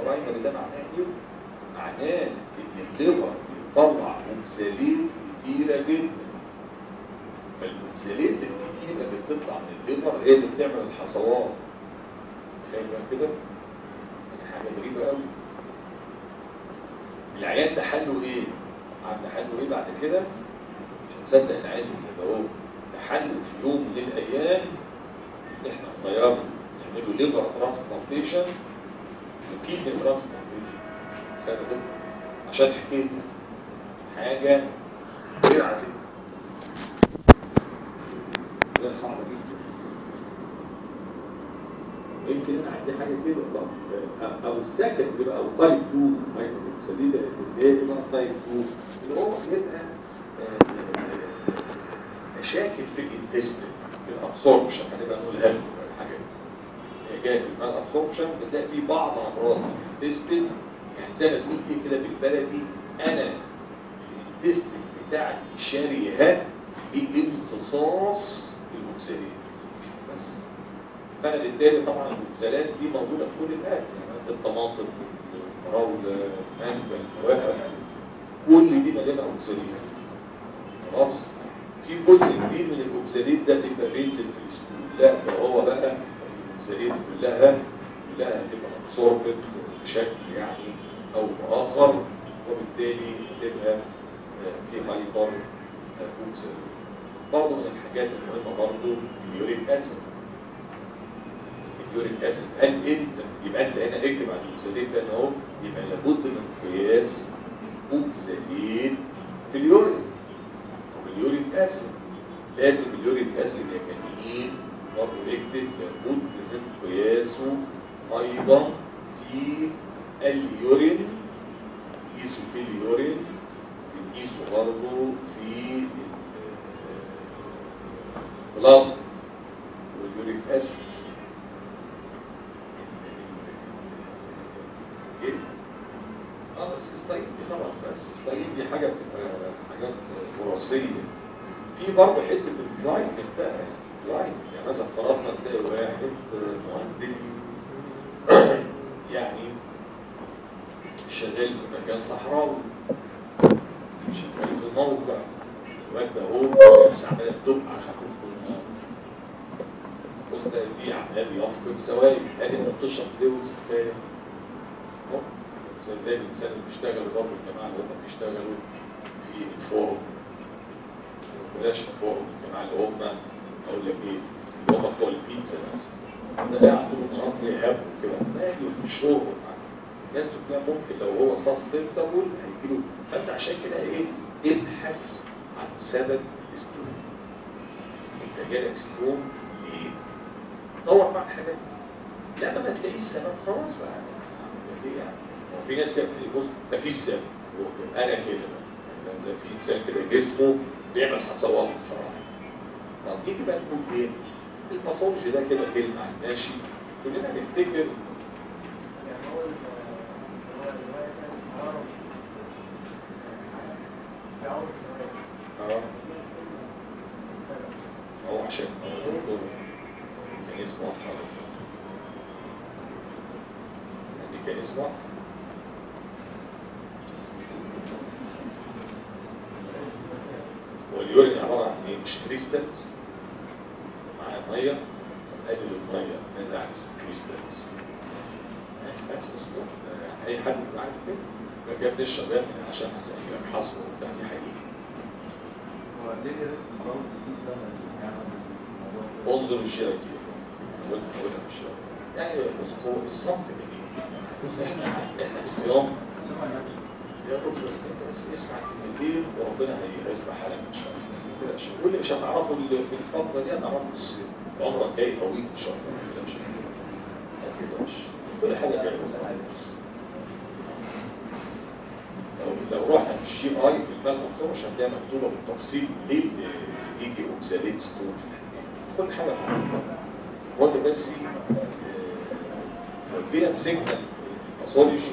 البرايمري ده معناه ايه؟ معناه ان الليفر بيطلع اوكساليت كتيره جدا فالاوكساليت الكتيره اللي بتطلع من الليفر هي اللي بتعمل الحصوات شايف كده؟ يعني حاجه غريبه قوي العيان ده حله ايه؟ عند حله ايه بعد كده؟ مش هتصدق العيان زي ما هو ده حله في يوم من الايام ان احنا نغيره نعمله ليفر ترانسبلانتيشن وكيدني ترانسبلانتيشن خدوا بالكم؟ عشان حكيت حاجه غير عاديه ده صعبه جدا يمكن انا عندي حاجه كده طب او السكن بيبقى او تايب 2 مايكروسيديد اللي هي بقى تايب 2 اللي هو بيبقى آه، مشاكل في الانتستين في الابسوربشن هنبقى نقولها لكم الحاجات دي جايه في المال ابسوربشن بتلاقي في بعض امراض الانتستين يعني زي ما تقول ايه كده بالبلدي انا الانتستين بتاعتي شاريها بامتصاص الاكسجين بس فانا بالتالي طبعا الاكسالات دي موجوده في كل الاكل يعني الطماطم الفراوله المانجا الفواكه كل دي مليانه اكساليت خلاص في جزء كبير من الاكساليت ده بيبقى بينزل في الاسطول لا ده هو بقى الاكساليت كلها كلها هتبقى ابسوربت بشكل يعني او باخر وبالتالي تبقى آه، في هايبر اوكساليت برضه من الحاجات المهمه برضه اليوريك اسيد اليوريك اسيد هل انت يبقى انت هنا اكتب على الاكساليت ده اهو يبقى لابد من قياس الاكساليت في اليورين طب اليوريك اسيد لازم اليوريك اسيد يا جميل برضه اكتب لابد من قياسه ايضا في اليورين نقيسه في اليورين بنقيسه برضه في البلاد واليوريك اسيد ايه؟ اه بس السيستاين دي خلاص بس السيستاين دي حاجه بتبقى حاجات وراثيه في برضه حته الكلاين بقى كلاين يعني مثلا فرضنا تلاقي واحد مهندس يعني شغال في مكان صحراوي شغال في موقع الواد ده هو الشمس عماله تدق على خفوف النار بص ده دي عمال يفقد سوائل هل انت بتشرب لوز كفايه؟ أهو. زي زي الانسان اللي بيشتغل برضه الجماعه اللي هم بيشتغلوا في الفرن بلاش الفرن الجماعه اللي هم اقول لك ايه اللي هم بتوع البيتزا مثلا ده قاعد طول النهار تلاقيه هب كده ماله في شغل الناس بتلاقي ممكن لو هو صاص سيرتابل هيجيله فانت عشان كده ايه ابحث عن سبب الستون انت جالك ستون ليه؟ دور بقى على الحاجات دي لما ما تلاقيش سبب خلاص بقى ليه يعني؟ هو في ناس كده بتقول بص ما فيش سبب هو انا كده بقى يعني ده في انسان كده جسمه بيعمل حصوات بصراحه طب نيجي بقى نقول ايه؟ الماسونج ده كده كلمه على الماشي كلنا نفتكر يعني هو ال- هو الرواية كانت حرارة في أول الرواية. اه هو عشان هو دكتور كان اسمه احمد يعني كان اسمه احمد واليورين عباره عن ايه؟ مش كريستالز مع ميه قلل الميه نزع كريستالز بس بس يعني اي حد يبقى عارف كده يبقى جاب نشرب يعني عشان يبقى حصوه وبتاع دي حقيقه هو ليه البراون ديزيز ده يعني الموضوع انظر الشيء كيف قلت قلت الشيء يعني بص هو الصمت جميل احنا احنا في الصيام يا رب بس انت بس اسمع كلمتين وربنا هي- هيصلح حالك ان شاء الله ما تقلقش واللي مش هتعرفه ال- في الفتره دي هتعرفه في الصيام عمرك جاي طويل ان شاء الله ما تقلقش ما تقلقش كل حاجه جايه لو لو رحنا في الشي اي في المال مفتوح مش هتلاقي مكتوبه بالتفصيل ليه ال- يجي اوكساليت ستون كل حاجه معروفه هو ده بس آه، لو جينا مسكنا الباثولوجي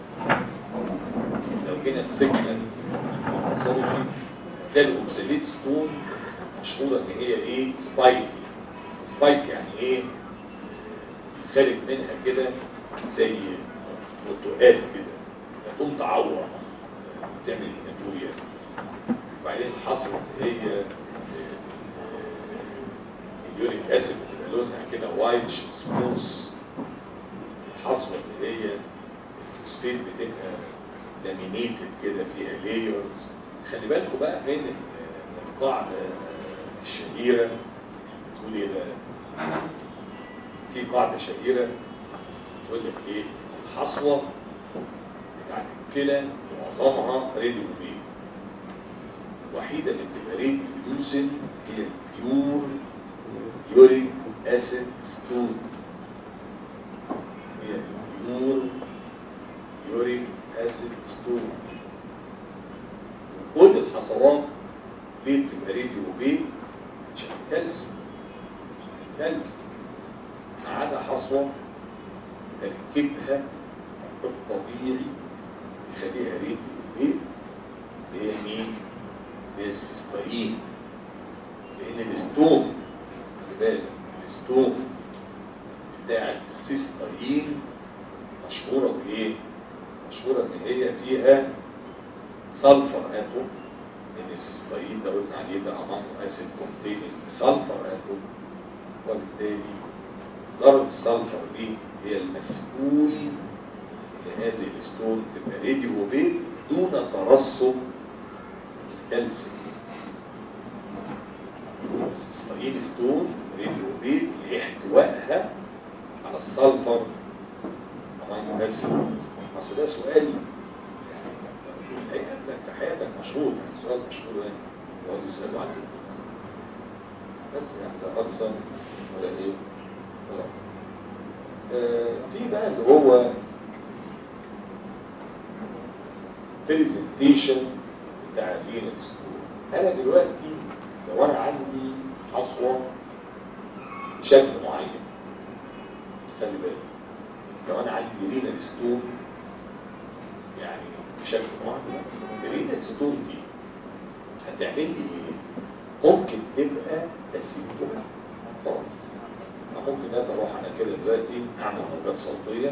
لو جينا مسكنا الباثولوجي تلاقي الاوكساليت ستون مشهوره ان هي ايه سبايك سبايك يعني ايه خارج منها كده زي وتقال كده فتقوم تعور تعمل هيماتوريا وبعدين حصلت هي اليوريك اسيد بتبقى لونها كده وايت سبوس حصلت هي الفوسفيت بتبقى لامينيتد كده فيها لايرز خلي بالكم بقى من من القاعده الشهيره بتقول ايه بقى؟ في قاعده شهيره تقول لك ايه؟ الحصوه بتاعت الكلى معظمها راديو بي الوحيده اللي بتبقى راديو يوسن هي البيور يوريك اسيد ستون هي البيور يوريك اسيد ستون كل الحصوات ليه بتبقى راديو بي عشان كالسيوم كالسيوم ما عدا حصوه تركيبها الطبيعي يخليها راديو بي هي مين؟ هي السيستاين لان الستون خلي بالك الستون بتاعت السيستاين مشهوره بايه؟ مشهوره ان هي فيها سلفر اتوم لان السيستاين ده قلنا عليه ده امينو اسيد كونتيننج سلفر اتوم وبالتالي ذره السلفر دي هي المسؤول لهذه الستون تبقى راديو وبيت دون ترسب الكالسيوم السيستاين ستون راديو وبيت لاحتوائها على السلفر امينو اسيد اصل ده سؤال هيقابلك في حياتك مشهور يعني سؤال مشهور يعني يقعدوا يسألوا عنه بس يعني ده أكثر ولا إيه ولا آه في بقى اللي هو برزنتيشن بتاع اللين الاسطول انا دلوقتي لو انا عندي حصوه بشكل معين خلي بالك لو انا عندي لين الاسطول يعني بشكل معين لين الاسطول دي هتعمل لي ايه؟ ممكن تبقى اسيمتوم ممكن انا اروح انا كده دلوقتي اعمل موجات صوتيه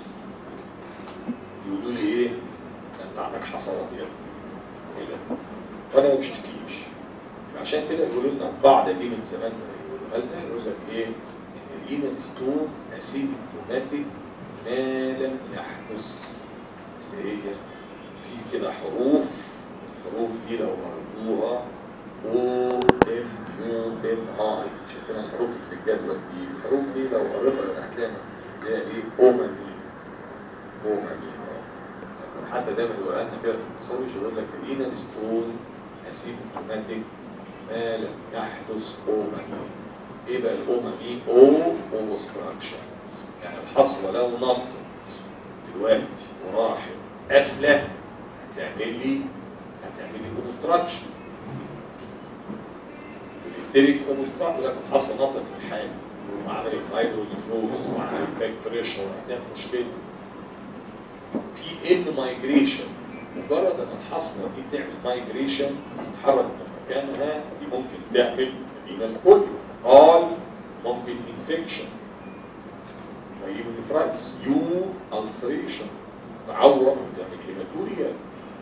يقولوا لي ايه؟ انت عندك حصوات يا ابني كده وانا ما بشتكيش عشان كده يقولوا لنا القاعده دي من زمان يقولوا لنا يقول لك ايه؟ ان الرينال ستون اسيمتوماتيك ما لم يحدث اللي هي في كده حروف الحروف دي لو مرضوها او ام يو ام اي عشان كده الحروف اللي في الجدول دي الحروف دي لو قريتها الاحكام اللي هي ايه اوما دي اوما دي حتى دايما يقول لنا كده في المصورش يقول لك رينا ستون اسيمتوماتيك ما لم يحدث اوما دي ايه بقى الاوما دي او اوبستراكشن يعني الحصوه لو نطت دلوقتي وراحت قافله هتعمل لي هتعمل لي اوبستراكشن التريك اوبستراكشن لكن حصل نطت في الحال وعملت هايدرونيفروز وعملت باك بريشر هتعمل مشكله في ان مايجريشن مجرد ان الحصوه دي تعمل مايجريشن تتحرك من مكانها دي ممكن تعمل رينال بوليو قال ممكن انفكشن ويجيب النفرايتس يو السريشن تعور تعمل هيماتوريا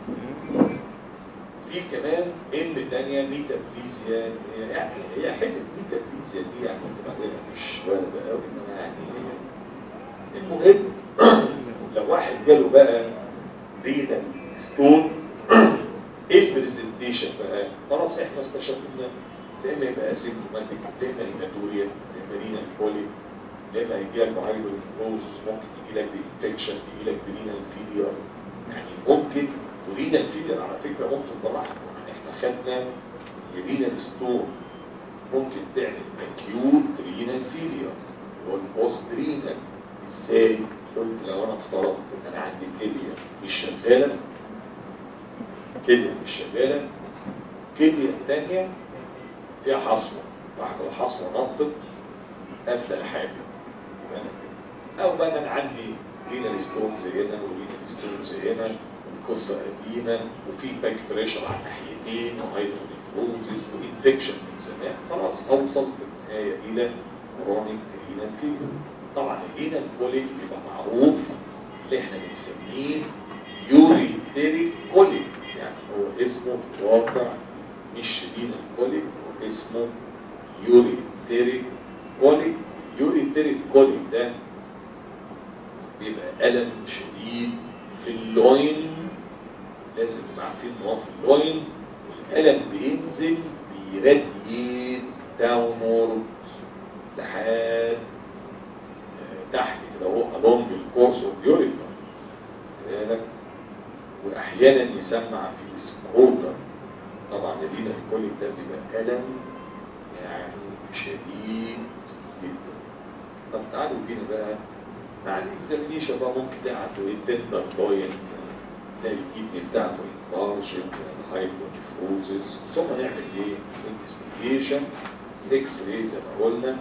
في كمان ان تانية ميتابليزيا يعني هي حته ميتابليزيا دي يعني بعدين مش وارده قوي انما يعني المهم لو واحد جاله بقى رينال ستون ايه البرزنتيشن بقى؟ خلاص احنا استشفينا يا اما يبقى اسيمتوماتيك يا اما هيماتوريا يا اما رينال كولي يا اما هيجي لك هايدروكروز ممكن يجي لك بانفكشن يجي لك برينال فيلير يعني ممكن ورينال فيلير على فكره ممكن براحته يعني احنا خدنا الرينال ستون ممكن تعمل اكيوت رينال فيلير والبوست رينال ازاي؟ قلت لو انا افترضت ان انا عندي كليه مش شغاله كليه مش شغاله كليه ثانيه فيها حصوه بعد الحصوه نطت قافله الحاجه يبقى انا كده او بقى انا عندي رينال ستونز هنا ورينال ستونز هنا قصه قديمه وفي باك بريشر على الناحيتين وهيدرونيفروزز وانفكشن من زمان خلاص اوصل في النهايه الى كرونيك رينال فيلر طبعا الرينال كوليك بيبقى معروف اللي احنا بنسميه يوريتيريك كوليك يعني هو اسمه في الواقع مش شديد الكوليك هو اسمه يوريتيريك كوليك يوريتيريك كوليك ده بيبقى ألم شديد في اللوين لازم تبقى عارفين ان هو في اللوين والألم بينزل بيراديت داونورد لحد آه، تحت كده هو along الكورس اوف يوريتر بالك واحيانا يسمع في السكروتر طبعا الدينا الكوليك ده بيبقى الم يعني شديد جدا طب تعالوا بينا بقى مع الاكزامينيشن بقى ممكن تلاقي عنده ايه تندر لوين تلاقي الكدني بتاعته انبارجن هايبوفروزز ثم نعمل ايه؟ انفستيجيشن اكس راي زي ما قلنا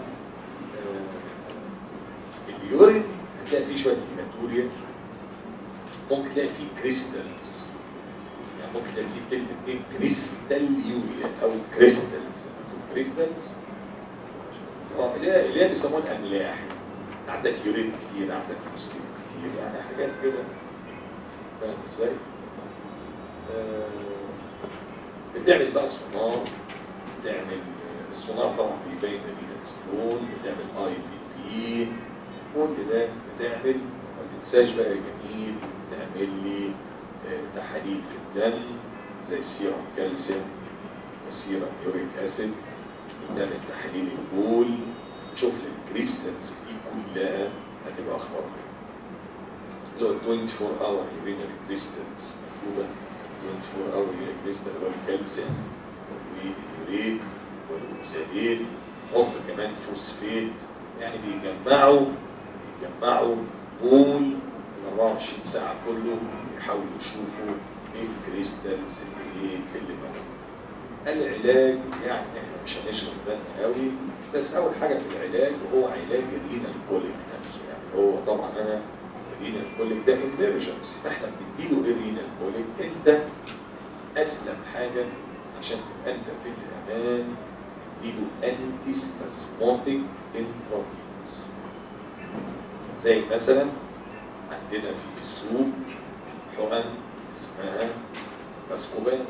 آه، اليورين هتلاقي فيه شويه هيماتوريا ممكن تلاقي فيه كريستالز يعني ممكن تلاقي فيه كلمه ايه كريستال يوريا او كريستالز كريستالز اه اللي هي اللي هي بيسموها الاملاح عندك يوريت كتير عندك فوسفيت كتير يعني حاجات كده فاهم ازاي؟ آه، بتعمل بقى سونار بتعمل السونار طبعا بيبين نتيجه ستون بتعمل اي بي بي كل ده بتعمل ما تنساش بقى يا جميل تعمل لي آه، تحاليل في الدم زي سيرم كالسيوم وسيرم يوريك اسيد بتعمل تحاليل البول تشوف الكريستالز دي كلها هتبقى اخبارها ايه اللي هو 24 اور يورينري كريستالز مكتوبه 24 اور يورينري كريستال اللي هو الكالسيوم واليوريت والاوكساليت حط كمان فوسفيت يعني بيجمعوا بيجمعوا بول ال 24 ساعه كله يحاولوا يشوفوا ايه الكريستالز اللي ايه اللي موجوده العلاج يعني احنا مش هنشرح ده قوي بس اول حاجه في العلاج هو علاج الرينال كوليك نفسه يعني هو طبعا انا الرينال كوليك ده انفيرجنس احنا بنديله ايه الرينال كوليك انت اسلم حاجه عشان تبقى انت في الامان نديله انتي سباسموتيك انترافينوس زي مثلا عندنا في في السوق حقن اسمها باسكوبان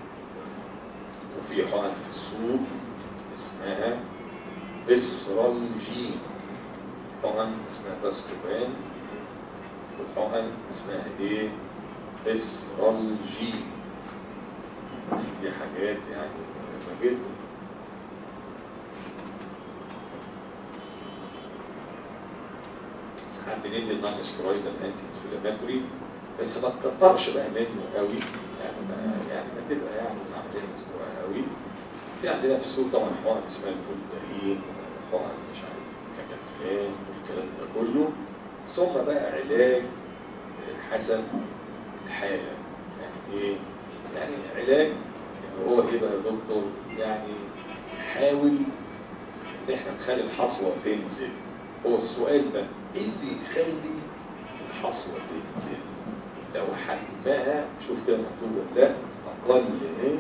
وفي حقن في السوق اسمها فيسرالجين حقن اسمها باسكوبان والحقن اسمها ايه فيسرالجين دي حاجات يعني مهمة جدا ساعات بندي النون سترويدال انتي انفلاماتوري بس ما تكترش بقى منه قوي يعني ما يعني ما تبقى يعني العمليه مستوى قوي في عندنا في السوق طبعا حقن اسمها الفولترين حقن مش عارف كتفلان والكلام ده كله ثم بقى علاج حسب الحاله يعني ايه؟ يعني علاج اللي هو ايه بقى يا دكتور؟ يعني حاول ان احنا نخلي الحصوه تنزل هو السؤال ده ايه اللي يخلي الحصوه تنزل؟ لو حجمها شوف كده مكتوب ولا لا اقل من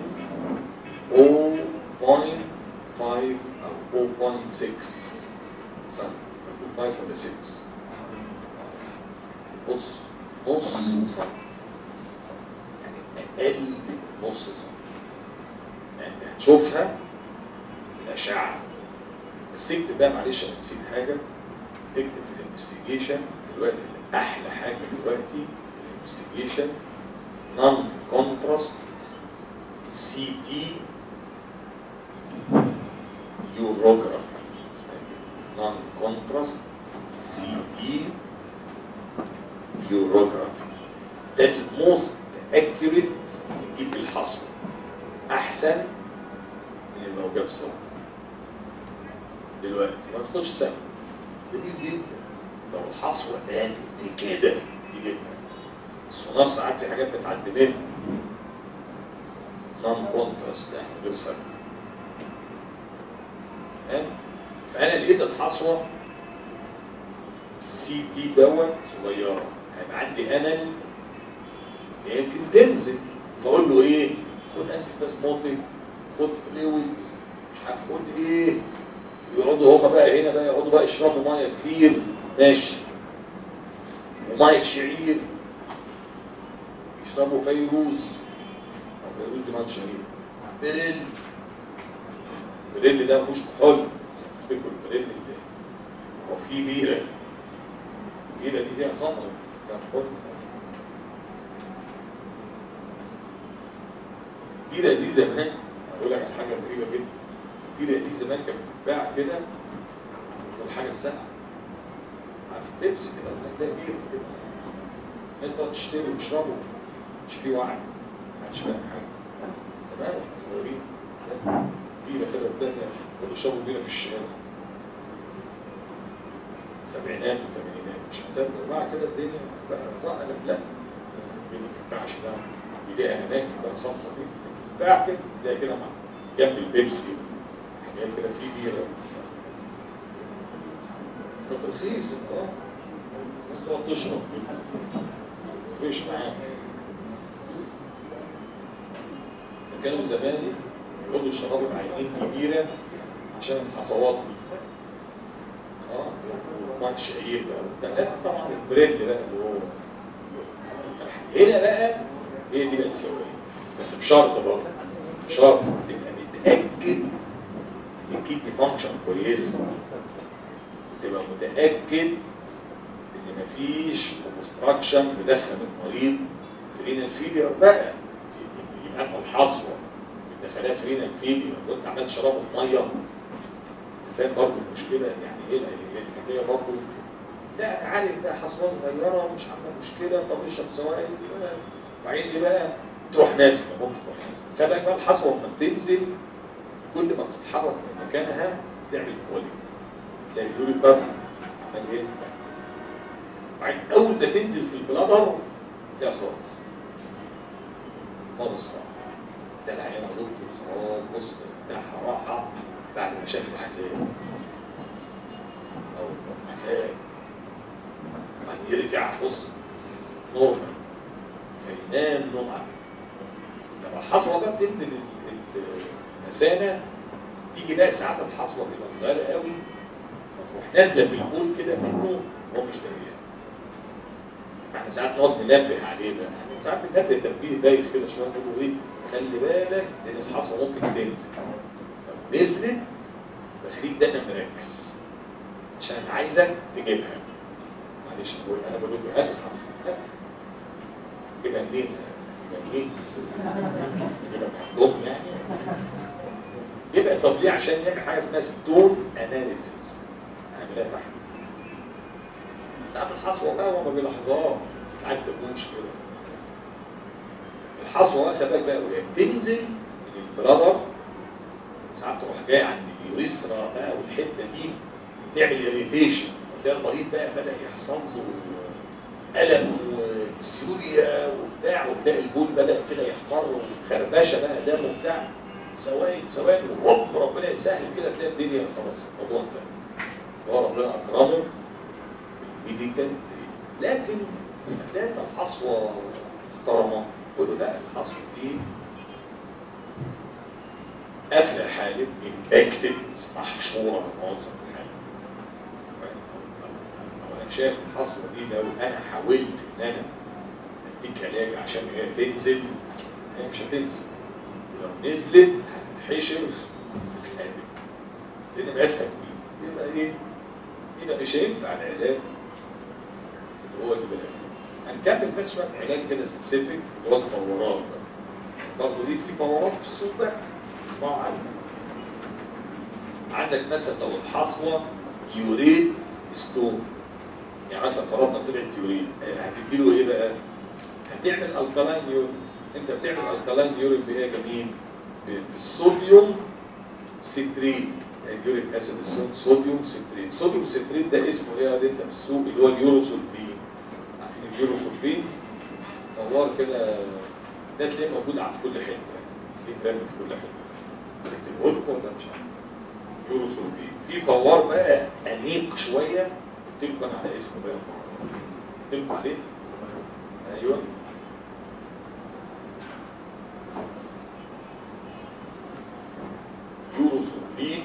0.5 او 0.6 سم 5 ولا 6 نص نص سم يعني اقل من نص سم يعني هتشوفها الاشعه بس اكتب بقى معلش انا نسيت حاجه اكتب في الانفستيجيشن دلوقتي احلى حاجه دلوقتي investigation non-contrast CT urography non-contrast CT urography ده الموست accurate نجيب الحصوة أحسن من الموجات الصوت دلوقتي ما تاخدش سنة جميل جدا لو الحصوة قد كده دي جدا السونار ساعات في حاجات بتعدي منها نون كونتراست يعني غير سلبي تمام فانا لقيت الحصوه السي تي دوت صغيره هيبقى عندي امل يمكن تنزل فاقول له ايه خد انسباسموتيك خد فلويد مش عارف خد ايه يقعدوا هما بقى هنا بقى يقعدوا بقى يشربوا ميه كتير ماشي وميه شعير يشربوا فيروز أو فيروز دي ميه شعير بريل بريل ده مفيهوش كحول تفتكروا البريل ده هو في بيره البيره دي فيها خمر فيها كحول البيره دي زمان اقول لك على حاجه غريبه جدا البيره دي زمان كانت بتتباع كده والحاجه الساقعه عارف بيبسي كده ولا تلاقي بيره كده الناس تقعد تشتري وتشربوا مش في وعي محدش فاهم حاجه زمان واحنا صغيرين بيره كده الدنيا كانوا يشربوا بيره في الشارع سبعينات وثمانينات مش هنسافر بقى كده الدنيا بقى صح لا لا ما ينفعش ده يلاقي اماكن بقى خاصه بيه تتباع كده تلاقي كده مع جنب البيبسي حاجات كده في بيره كانت رخيص اه الناس تقعد تشرب مفيش معاها كانوا زمان يقعدوا يشربوا بعينين كبيرة عشان الحصوات اه وبعد شعير بقى ده طبعا البريد بقى اللي هو هنا بقى هي دي بقى السواد بس بشرط برضه بشرط تبقى متأكد الكيدني فانكشن كويسة تبقى متأكد ان مفيش اوبستراكشن مدخل المريض في رينال فيلير بقى يبقى انت الحصوه الدخلات في رينال فيلير وانت عمال تشربه في ميه فاهم برضه المشكله يعني ايه الحكايه برضه لا انا عارف ده حصوه صغيره ومش عامله مشكله طب اشرب سوائل وبعدين ايه بقى تروح نازله ممكن تروح نازله خلي بالك بقى الحصوه لما بتنزل كل ما بتتحرك من مكانها تعمل كواليتي تلاقي اليوري بارت عمال ايه بعدين اول ما تنزل في البلادر ده خلاص خالص بقى ده العيان دكتور خلاص بص ده راحه بعد ما شاف العذاب او العذاب بعدين يرجع بص نورمال فينام نوم عميق لما الحصوه بقى بتنزل ال- ال- المثانه تيجي بقى ساعات الحصوه تبقى صغيره قوي تروح نازله في البول كده منه هو مش دريان احنا ساعات نقعد ننبه عليه بقى احنا ساعات بننبه تنبيه بايخ كده شويه نقول له ايه خلي بالك ان الحصوه ممكن تنزل لو نزلت بخليك دايما مركز عشان عايزك تجيبها معلش بقول انا بقول له هات الحصوه هات جيبها منين؟ جيبها منين؟ جيبها من عندهم يعني يبقى طب ليه عشان يعمل حاجه اسمها ستون اناليسيس هنعملها تحت ساعات الحصوه بقى هو ما بيلاحظهاش ساعات تكونش كده الحصوه بقى خلي بالك بقى وهي بتنزل من البرادر ساعات تروح جاي عند اليوريثرا بقى والحته دي تعمل اريتيشن تلاقي المريض بقى بدا يحصل له الم وسيوريا وبتاع وتلاقي البول بدا كده يحمر وخربشه بقى دم وبتاع سوائل سوائل وهوب ربنا يسهل كده تلاقي الدنيا خلاص الموضوع انتهى هو ربنا اكرمه ميديكال لكن هتلاقي انت الحصوه محترمه تقول له لا الحصوه دي قافله حالب انفكتد محشوره بمعظم الحالب لو انا شايف الحصوه دي لو انا حاولت ان انا اديك علاج عشان هي تنزل هي مش هتنزل لو نزلت هتتحشر في الحالب لان مقاسها كبير يبقى ايه؟ يبقى مش هينفع العلاج اللي هو البلاد هنكمل بس شويه علاج كده سبيسيفيك اللي هو الفورات برضه دي في فورات في السوق بقى اسمعوا عنها عندك مثلا لو الحصوه يوريد ستون يعني مثلا فرضنا طلعت يوريد هتديله ايه بقى؟ هتعمل الكالاين يورين انت بتعمل الكالاين يورين بايه يا جميل؟ بالصوديوم ستريت اليوريك اسيد صوديوم ستريت صوديوم ستريت ده اسمه ايه يا انت في السوق اللي هو اليوروسولفين عارفين اليوروسولفين دوار كده ده تلاقيه موجود على كل حته في برامج في كل حته بتكتبه لكم ولا مش عارف يوروسولفين في فوار بقى انيق شويه قلت لكم انا على اسمه بقى قلت لكم عليه ايوه يوروسولفين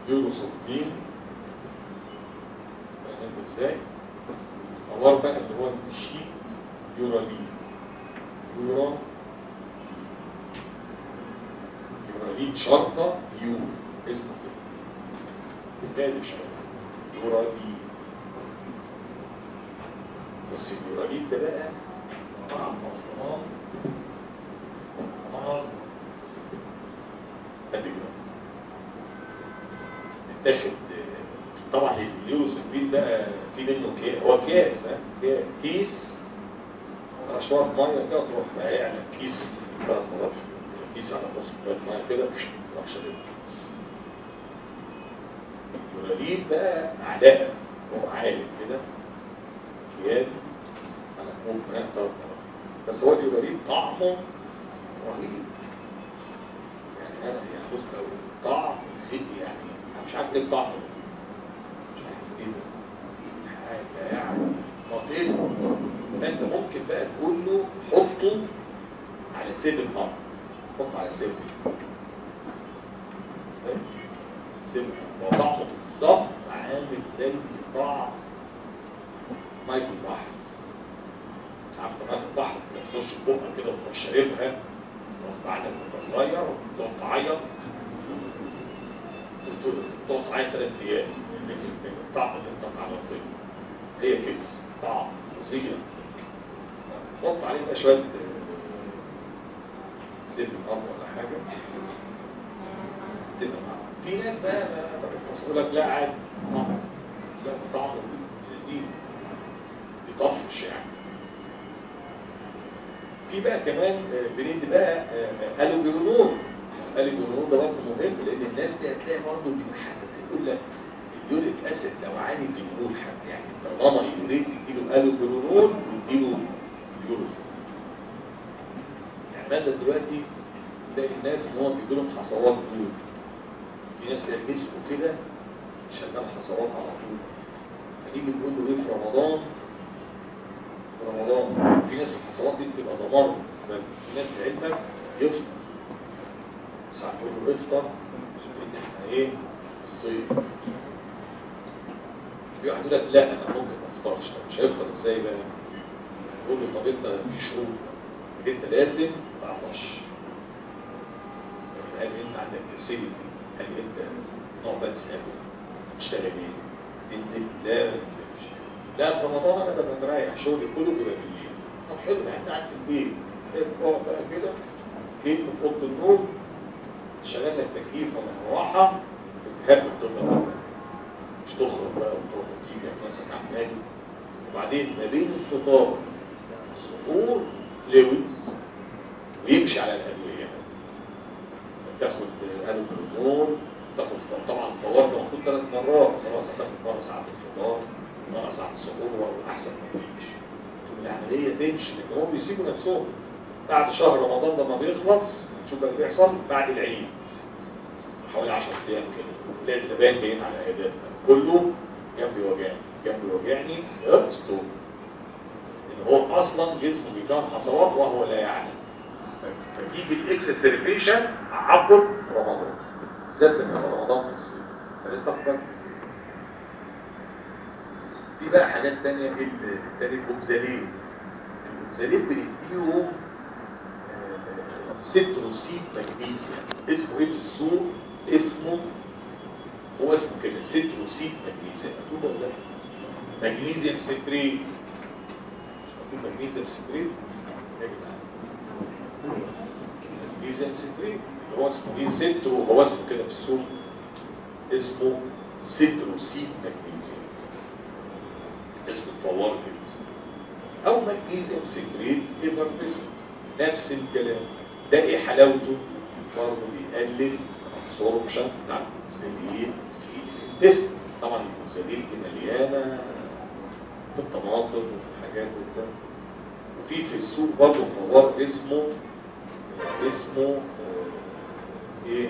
يوروسوبين فاهم ازاي؟ حوار بقى اللي هو الشيك يورالين يورا يورالين شرطة يو اسمه كده بالتالي شرطة يورالين بس اليورالين ده بقى مع البرطمان مع قد كده اتاخد طبعا اليوروسبين بقى في منه كيس هو كيس ها كي- كيس على شويه ميه كده تروح يعني كيس ثلاث مرات كيس على نص كوبايه ميه كده تروح شاربها يورالين بقى معلقه هو عالي كده كيان على كوب ميه ثلاث مرات بس هو اليورالين طعمه رهيب يعني انا يعني بص لو طعم خدي يعني انا مش عارف ايه الطعم ده. مش عارف ايه ده حاجه يعني خطيره فانت ممكن بقى تقول له حطه على سيب النار حط على سيب سيب هو طعمه بالظبط عامل زي طعم ميه البحر عارف طبيعه البحر كده تخش في بقك كده وتروح شاربها غصب عنك وانت صغير وتقعد تعيط تقعد تعيط ثلاث ايام من من الطعم اللي انت اتعرضت له هي كده طعم فظيع حط عليه بقى شويه آه، زيت القمر ولا حاجه تبقى معاك. في ناس بقى ما بتقول لك لا عادي طعم لا طعم لذيذ بيطفش يعني في بقى كمان آه، بندي بقى آه، آه، الوجيرونول الوجيرونول ده برضه مهم لان الناس دي هتلاقي برضه بيحدد يقول لك اليوريك اسيد لو عالي في اليورول حد يعني طالما يوريك يديله الوجيرونول ويديله يورو يعني مثلا دلوقتي تلاقي الناس ان هو بيجي لهم حصوات دول في ناس كده جسمه كده شغال حصوات على طول فنيجي نقول له ايه في رمضان في رمضان في ناس الحصوات دي بتبقى دمار بالنسبه له في ناس بعيلتك يفطر ساعات تقول له افطر ان احنا ايه الصيف في واحد يقول لك لا انا ممكن ما افطرش طب مش هيفطر ازاي بقى؟ يقول له طب انت في شروط انك انت لازم تعطش هل انت عندك فاسيلتي هل انت نوع بقى تسافر تشتغل ايه تنزل لا ما تنزلش لا في رمضان انا ببقى مريح شغلي كله بيبقى بالليل طب حلو يعني انت قاعد في البيت اقعد بقى كده جيت في اوضه النوم شغال لك تكييف ومروحه بتهب الطب مش تخرج بقى وتروح وتيجي مثلا اعمال وبعدين ما بين الفطار والسحور فلويدز ويمشي على الادويه تاخد الوبرونول تاخد طبعا الفوار ده المفروض ثلاث مرات خلاص هتاخد مره ساعه الفطار مره ساعه السحور واحسن ما فيش العمليه تمشي لان هم بيسيبوا نفسهم بعد شهر رمضان لما بيخلص شوف بقى اللي بيحصل بعد العيد حوالي 10 ايام كده تلاقي الزبائن جايين على عياداتنا كله جنبي وجعني جنبي وجعني اه ستوب ان هو اصلا جسمه بيكون حصوات وهو لا يعلم فتيجي الاكسسرفيشن عبر رمضان بالذات لما رمضان في الصيف فنستقبل في بقى حاجات تانية التاني الاوكزالين الاوكزالين بنديهم آه، ستروسيد مغنيسيوم اسمه ايه في السوق اسمه هو اسمه كده ستروسيد مغنيسيوم مكتوب ولا لا؟ مغنيسيوم ستريت مش مكتوب مغنيسيوم ستريت يا جدعان مغنيسيوم ستريت اللي هو اسمه ايه سترو هو اسمه كده في السوق اسمه ستروسيد مغنيسيوم اسم الفوار كده او مغنيسيوم ستريت ايفربيسنت نفس الكلام ده ايه حلاوته برضه بيقلل الابسوربشن بتاع الانسولين في الانتست طبعا الانسولين دي مليانه في الطماطم وفي الحاجات وكده وفي في السوق برضه فوار اسمه اسمه آه، ايه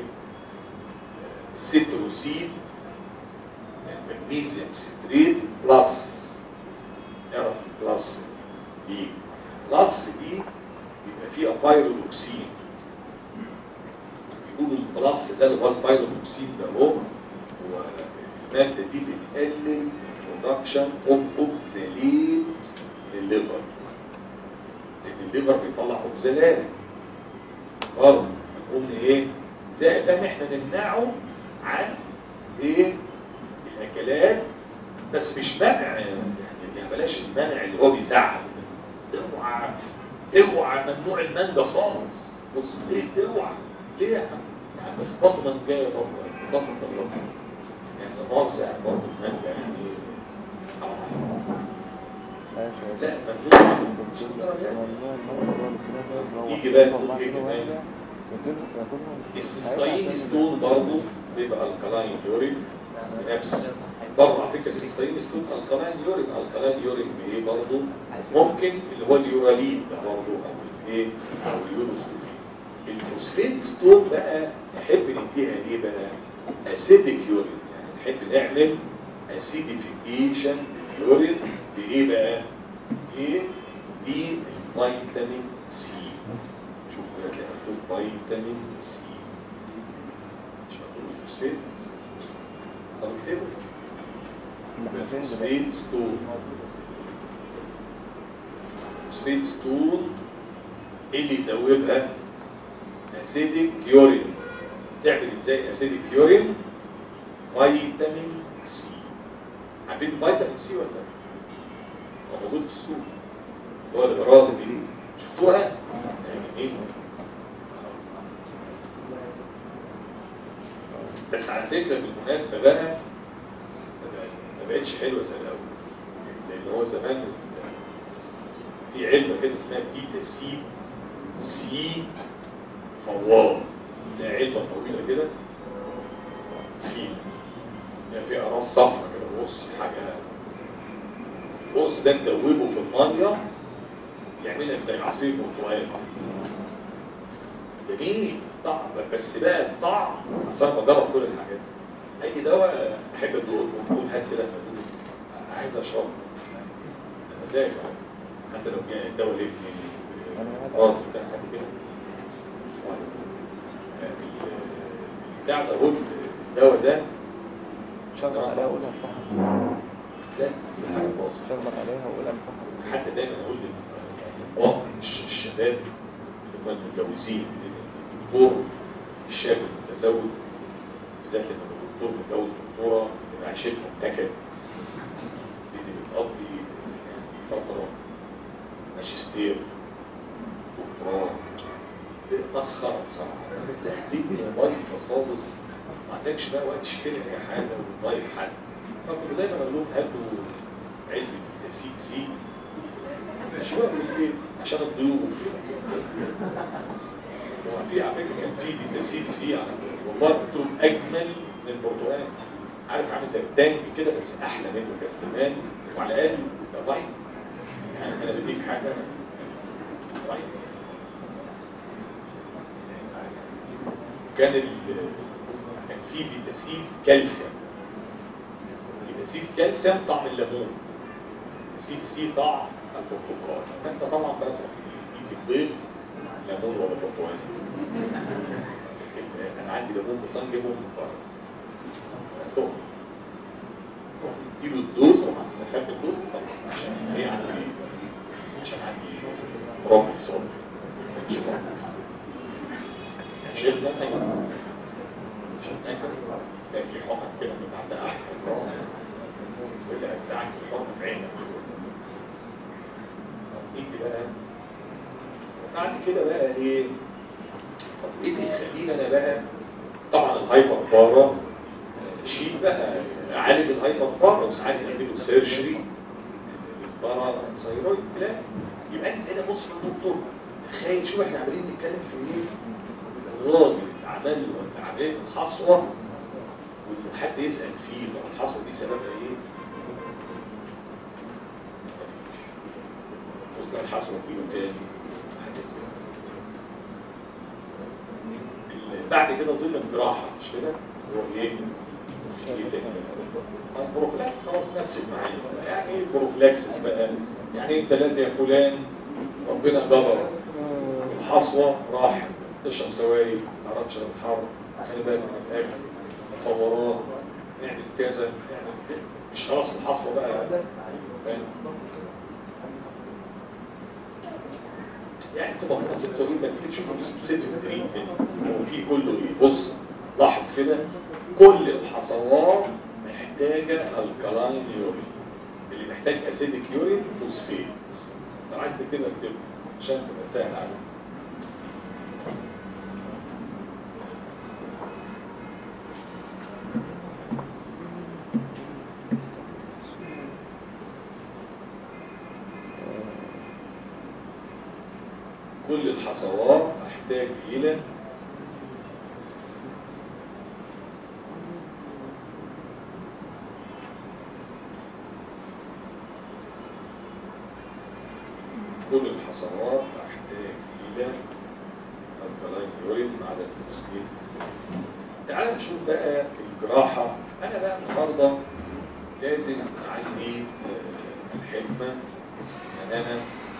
سيتروسيد مغنيسيوم ستريت بلس اعرف بلس دي بلس دي بيبقى فيها بايرولوكسين بيقولوا البلس ده اللي هو البايرولوكسين ده هو المادة دي بتقلل برودكشن اوف اوكزاليت للليفر لان الليفر بيطلع اوكزالات برضه نقول ايه زائد ان احنا نمنعه عن ايه الاكلات بس مش منع يعني يعني بلاش المنع اللي هو بيزعل اوعى اوعى ممنوع المانجا خالص بص ليه اوعى ليه يا عم يا عم اخبطوا مانجايه برضه ظبط الله يعني لا مؤاخذه يعني برضه المانجا يعني لا ممنوع مش الدرجات دي. يجي بقى نقول ايه كمان السيستاين ستون برضه بيبقى الكلاين يورين نفس برضه على فكره السيستاين ستون الكلاين يورين الكلاين يورين بايه برضه ممكن اللي هو اليورالين ده برضه او الايه او اليوروستون الفوسفيت ستون بقى نحب نديها ايه بقى اسيدك يورين يعني نحب نعمل اسيديفيكيشن يورين بايه بقى ايه بالفيتامين سي شوف بقى تلاقي مكتوب فيتامين سي مش مكتوب الفوسفيت طب اكتبه فوسفيت ستون فوسفيت ستون ايه اللي يدوبها اسيدك يورين تعمل ازاي اسيدك يورين فيتامين سي عارفين فيتامين سي ولا لا؟ هو موجود في السوق هو الغراز دي شفتوها؟ يعني ايه؟ بس على فكره بالمناسبه بقى ما بقتش حلوه زي الاول لان هو زمان في علبه كده اسمها بيتا سي سي فوار ده علبه طويله كده في يعني في اقراص صفرا كده بص حاجه بص ده تدوبه في الميه يعمل لك زي عصير برتقال جميل طعم بس بقى الطعم اصل انا بجرب كل الحاجات اي دواء احب ادوقه تقول هات كده تقول عايز اشرب مزاج حتى لو كان الدواء ليه اه بتاع حاجه كده بتاع ده قلت الدواء ده شغل عليها وقولها صح لازم حاجه بسيطه شغل عليها وقولها صح حتى دايما اقول للطلاب الش- الشباب اللي هم المتجوزين الدكتور الشاب المتزوج بالذات لما يبقى الدكتور متجوز دكتوره يبقى عيشتهم نكد لان بتقضي فتره ماجستير دكتوراه مسخره بصراحه بتلاقي الدنيا ضايفه خالص ما عندكش بقى وقت تشتري اي حاجه وتضايف حد فكنت دايما اقول لهم هاتوا علبه سي سي شوية بالليل عشان الضيوف هو في على فكره كان في فيتامين سي على والله قلت لهم اجمل من البرتقال عارف عامل زي التانك كده بس احلى منه كان زمان وعلى الاقل ده ضعيف يعني انا بديك حاجه ضعيف كان ال كان في فيتاسيد كالسيوم فيتاسيد كالسيوم طعم الليمون سي سي طعم البرتقال فانت طبعا بقى تجيب البيض ليمون ولا برتقال انا عندي ليمون برتقال جيبهم من بره تقوم تقوم تديله الدوز ومع السخان الدوز طبعا عشان ايه عندي عشان عندي رب صوت شيل ده ايوه عشان اكل تلاقي في حقن كده من عند احد كل اجزاءك في الحقن في عينك نيجي بقى بعد كده بقى ايه طب ايه اللي يخليني انا بقى طبعا الهايبر بارا شيل بقى عالج الهايبر بارا وساعات نعمله سيرجري البارا ثايرويد لا يبقى انت هنا بص يا دكتور تخيل شوف احنا عمالين نتكلم في ايه الراجل اللي عمل له عمليه الحصوه وإنه حد يسال فيه طب الحصوه دي سببها ايه؟ وصل الحصوة كيلو تاني حاجات زي كده. ال- بعد كده ظل الجراحة مش كده؟ هو ايه؟ إيه تاني؟ آه، البروفلاكس خلاص نفس المعاني يعني ايه البروفلاكسس بقى؟ يعني انت لا يا فلان ربنا جبر الحصوة راح تشرب سوائل ما عرفتش الحر خلي بالك من الاكل مخابرات نعمل كذا مش خلاص الحصوه بقى فاهم؟ يعني تبقى خلاص انت جدا تيجي تشوف السبيسيفيك تريتمنت هو في كله ايه بص لاحظ كده كل الحصوات محتاجه الكلاين يورين اللي محتاج اسيدك يورين فوسفيت لو عايز تكتبها اكتبها عشان تبقى سهل عليك كل الحصوات تحتاج إلى كل الحصوات تحتاج إلى الكلاين يورين عدد المسكين تعال نشوف بقى الجراحة أنا بقى النهاردة لازم عندي آه، الحكمة إن أنا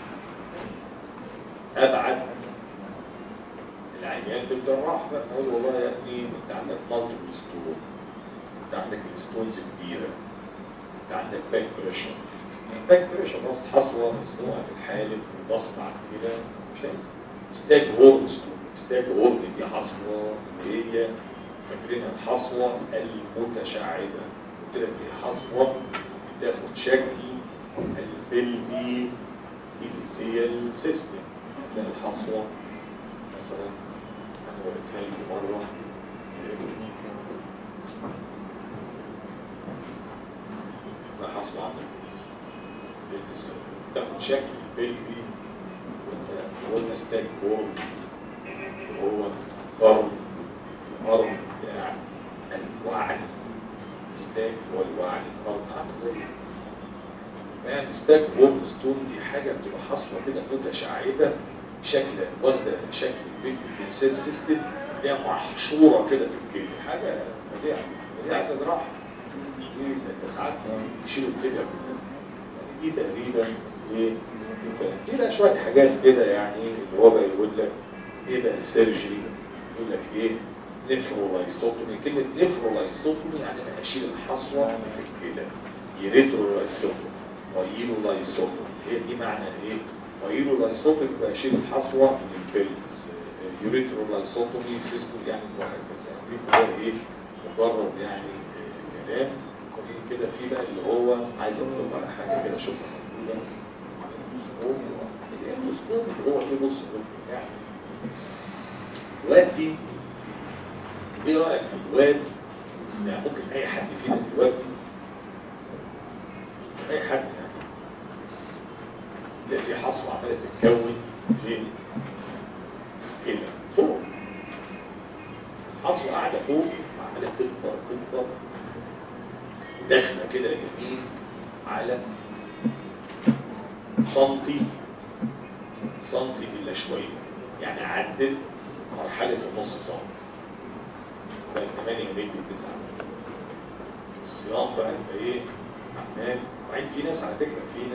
ابعد العيان بالجراح بقى نقول والله يا ابني انت عندك مالتيبل ستون انت عندك الستونز كبيره انت عندك باك بريشر باك بريشر راس حصوه مزنوقه في الحالب وضغط على كده عشان ستاج هورن ستون ستاج هورن دي حصوه اللي هي فاكرينها الحصوه المتشعبه قلت لك دي حصوه بتاخد شكل البلفي الفيزيال سيستم تلاقي الحصوة مثلا أنا وريتها لكم مرة ده حصوة عاملة كده. تاخد شكل البلفي وانت قلنا ستاك بورد وهو قرن القرن بتاع الوعي ستاك هو الوعي القرن عامل زي يعني ستاك بورد ستون دي حاجة بتبقى حصوة كده متشعبة شكل واخدة شكل البيت السيل سيستم هي محشورة كده في الجلد حاجة بديعة بديعة جراحة دي انت ساعات يشيلوا كده يعني دي تقريبا ايه دي بقى شوية حاجات كده يعني اللي هو بقى يقول لك ايه بقى السيرجري يقول لك ايه نفرولايسوتومي كلمة نفرولايسوتومي يعني انا اشيل الحصوة في الكلى يريترولايسوتومي ويلو لايسوتوم هي دي معنى ايه ويلو لايسوتوم يبقى اشيل الحصوه من البلد يوريترو لايسوتومي سيستم يعني وهكذا دي هو ايه مجرد يعني آه، كلام وفي كده في بقى اللي هو عايز اطلب على حاجه كده شوفها موجوده الاسلوب هو في نص يعني دلوقتي ايه رايك في الواد يعني ممكن اي حد فينا دلوقتي اي حد يعني تلاقي في حصوه عماله تتكون فين كده فوق حصوه قاعده فوق وعماله تكبر تكبر داخله كده يمين على سنتي سنتي الا شويه يعني عدت مرحله النص سنتي بقت 8 مللي 9 الصيام بقى يبقى ايه عمال وبعدين في ناس على فكره فينا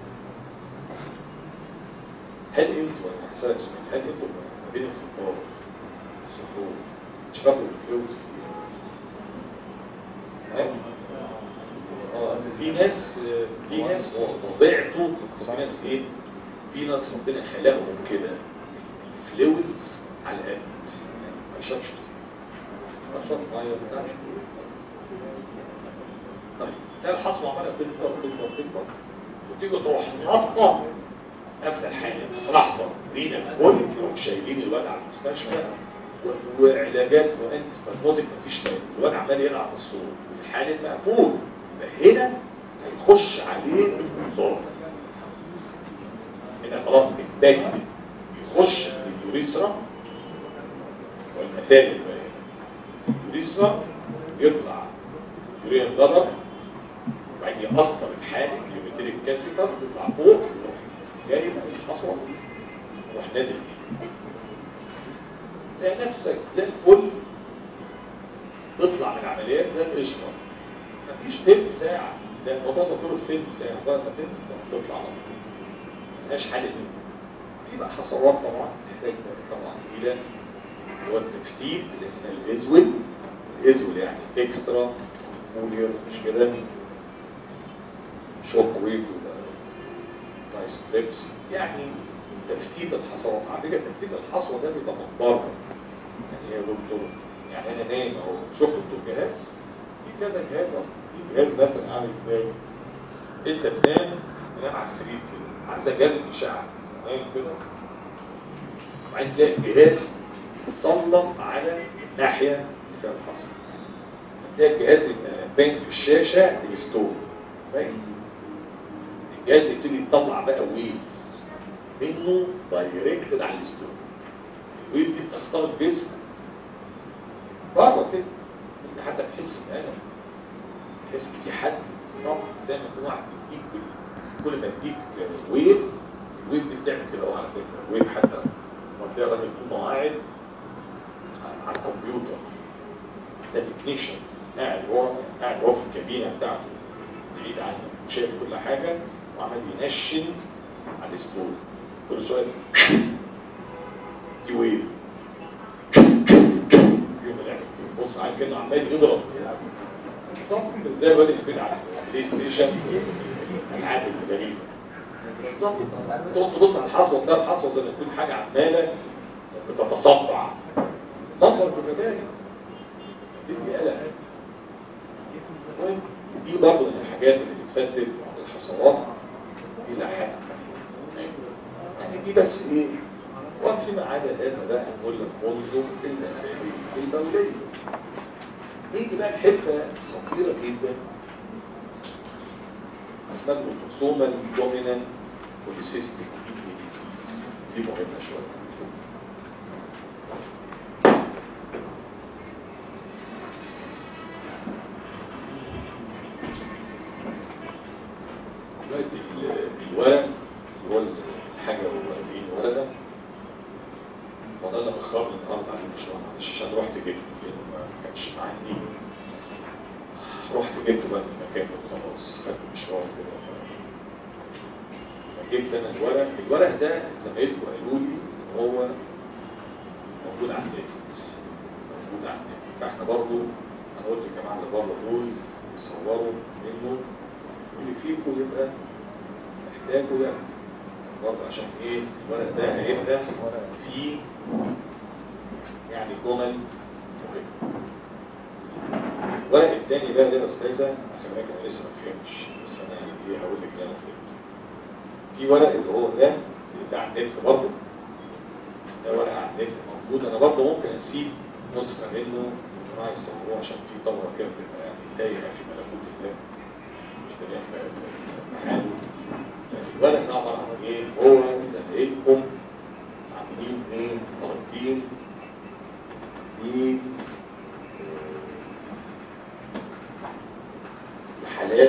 هل انتوا انا هسألك سؤال هل انتوا ما بين الفطار والسحور تشربوا الفلوس كتير؟ ها؟ اه في ناس في ناس هو طبيعته في ناس ايه؟ في ناس ربنا خلقهم كده فلويدز على قد ما يشربش كتير اشرب ميه بتاع طيب تلاقي الحصوه عماله تكبر تكبر تكبر وتيجي تروح نطه قافله الحاله لحظه رينا كوليك يروحوا شايلين الواد على المستشفى و- وعلاجات وانت ستازموتيك مفيش فايده الواد عمال يلعب الصوت الحالة مقفول فهنا هيخش عليه ظلم هنا خلاص الباك يخش اليوريثرا والمسالك بقى هنا اليوريثرا يطلع يوريا الغضب وبعدين يقصر الحالك يوميتريك كاسيتر يطلع فوق يروح جاي بقى مش اصلا يروح نازل فيه تلاقي نفسك زي الفل تطلع من العمليات زي القشطه مفيش تلت ساعه ده الموضوع ده كله في تلت ساعه بقى ما تنزل تطلع على طول ملهاش حل منه في بقى حصوات طبعا تحتاج طبعا الى اللي هو التفتيت اللي اسمها الازول الازول يعني اكسترا كولير مش كده شوك ويف تايسبليبس يعني تفتيت الحصوات على فكره تفتيت الحصوه ده بيبقى مضطر يعني يا دكتور يعني انا نايم اهو شفت الجهاز في كذا جهاز اصلا في جهاز مثلا عامل ازاي انت بتنام تنام على السرير كده عامل زي جهاز الاشعه نايم كده وبعدين تلاقي الجهاز سلط على الناحيه اللي فيها الحصوه تلاقي الجهاز يبقى باين في الشاشه الستور باين الجهاز يبتدي يطلع بقى ويفز منه دايركتد على الستور الويف دي بتخترق جسمك بره كده انت حتى تحس بألم تحس ان في حد صح زي ما يكون واحد بيديك بال- كل ما يديك ويف الويف دي بتعمل كده أهو على فكره ويف حتى لما تلاقي راجل يكون قاعد على الكمبيوتر ده تكنيشن قاعد هو قاعد هو في الكابينه بتاعته بعيد عنك وشايف كل حاجه وعمال ينشن على الستور كل شويه دي ويف يوم العيد. بص على كده عمال يضرب بالظبط زي الواد اللي بيلعب بلاي ستيشن العاب الغريبه بالظبط تقعد تبص على الحصوه تلاقي الحصوه زي ما تكون حاجه عماله بتتصدع منظر بالرجال دي قلق طيب دي برضه من الحاجات اللي بتفتت الحصوات الى حد يعني دي بس ايه وفيما عدا هذا بقى نقول لك انظر في المسائل البوليه نيجي بقى لحته خطيره جدا اسمها الخصومه الدومينانت بوليسيستيك دي مهمه شويه دلوقتي ال- الورق اللي هو الحاجه و40 ورقه وده اللي مخرني النهارده على المشروع معلش عشان رحت جبته لانه ما كانش عندي رحت جبته بقى في المكان وخلاص خدت مشوار كده ف- فجبت انا الورق الورق ده زمايلكم قالوا لي ان هو موجود على النت موجود على النت فاحنا برضو انا قلت للجماعه اللي بره دول يصوروا منه واللي فيكم يبقى محتاجه يعني برضه عشان ايه الورق ده هيبقى فيه يعني جمل مهمه الورق الثاني بقى ده يا استاذه خلي بالك انا لسه ما فهمتش بس انا يعني ايه هقول لك اللي انا فهمته في ورق اللي هو ده اللي بتاع النت برضه ده ورق على النت موجود انا برضه ممكن اسيب نسخه منه ما يصوروه عشان في طبقه كده بتبقى يعني تايهه في ملكوت الله مش تلاقيها في حاله الورق ده عباره عن ايه؟ هو زمايلكم عاملين ايه؟ طالبين في حالات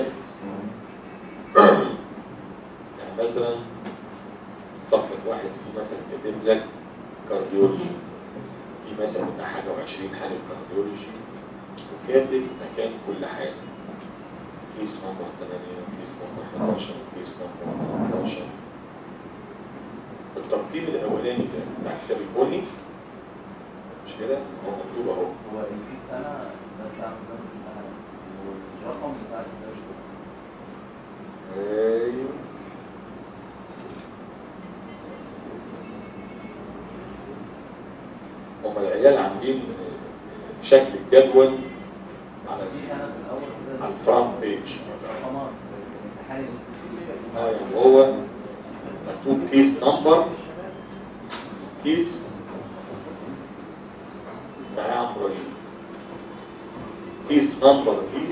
يعني مثلا صفحة واحد في مثلا كاتب لك كارديولوجي في مثلا بتاع حاجة وعشرين حالة كارديولوجي وكاتب مكان كل حاجة كيس نمبر 8 كيس نمبر 11 كيس نمبر 13 الترقيم الأولاني ده بتاع كتاب البني مش كده؟ هو مكتوب أهو هو اللي فيه سنة ده بتاع مدرس الامتحان والرقم بتاع الكتاب ايوه هم العيال عاملين شكل الجدول على في سنة في الأول كده على الفرونت بيج رقمات الامتحان اللي اه يعني هو مكتوب كيس نمبر كيس بتاع عم ابراهيم كيس نمبر كيس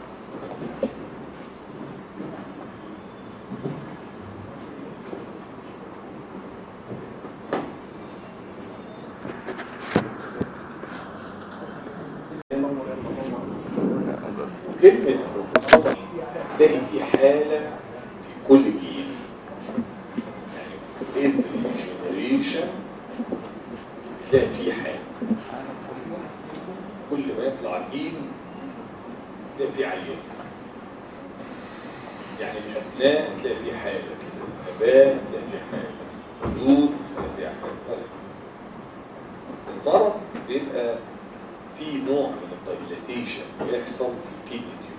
كلمة الخطأ تلاقي في حالة في كل جيل يعني every generation تلاقي في حالة كل ما يطلع جيل تلاقي في عيان يعني الأبناء تلاقي في حالة كده الآباء تلاقي في حالة الحدود تلاقي فيها حالة المرض بيبقى في نوع من الدايلاتيشن بيحصل في الكيدني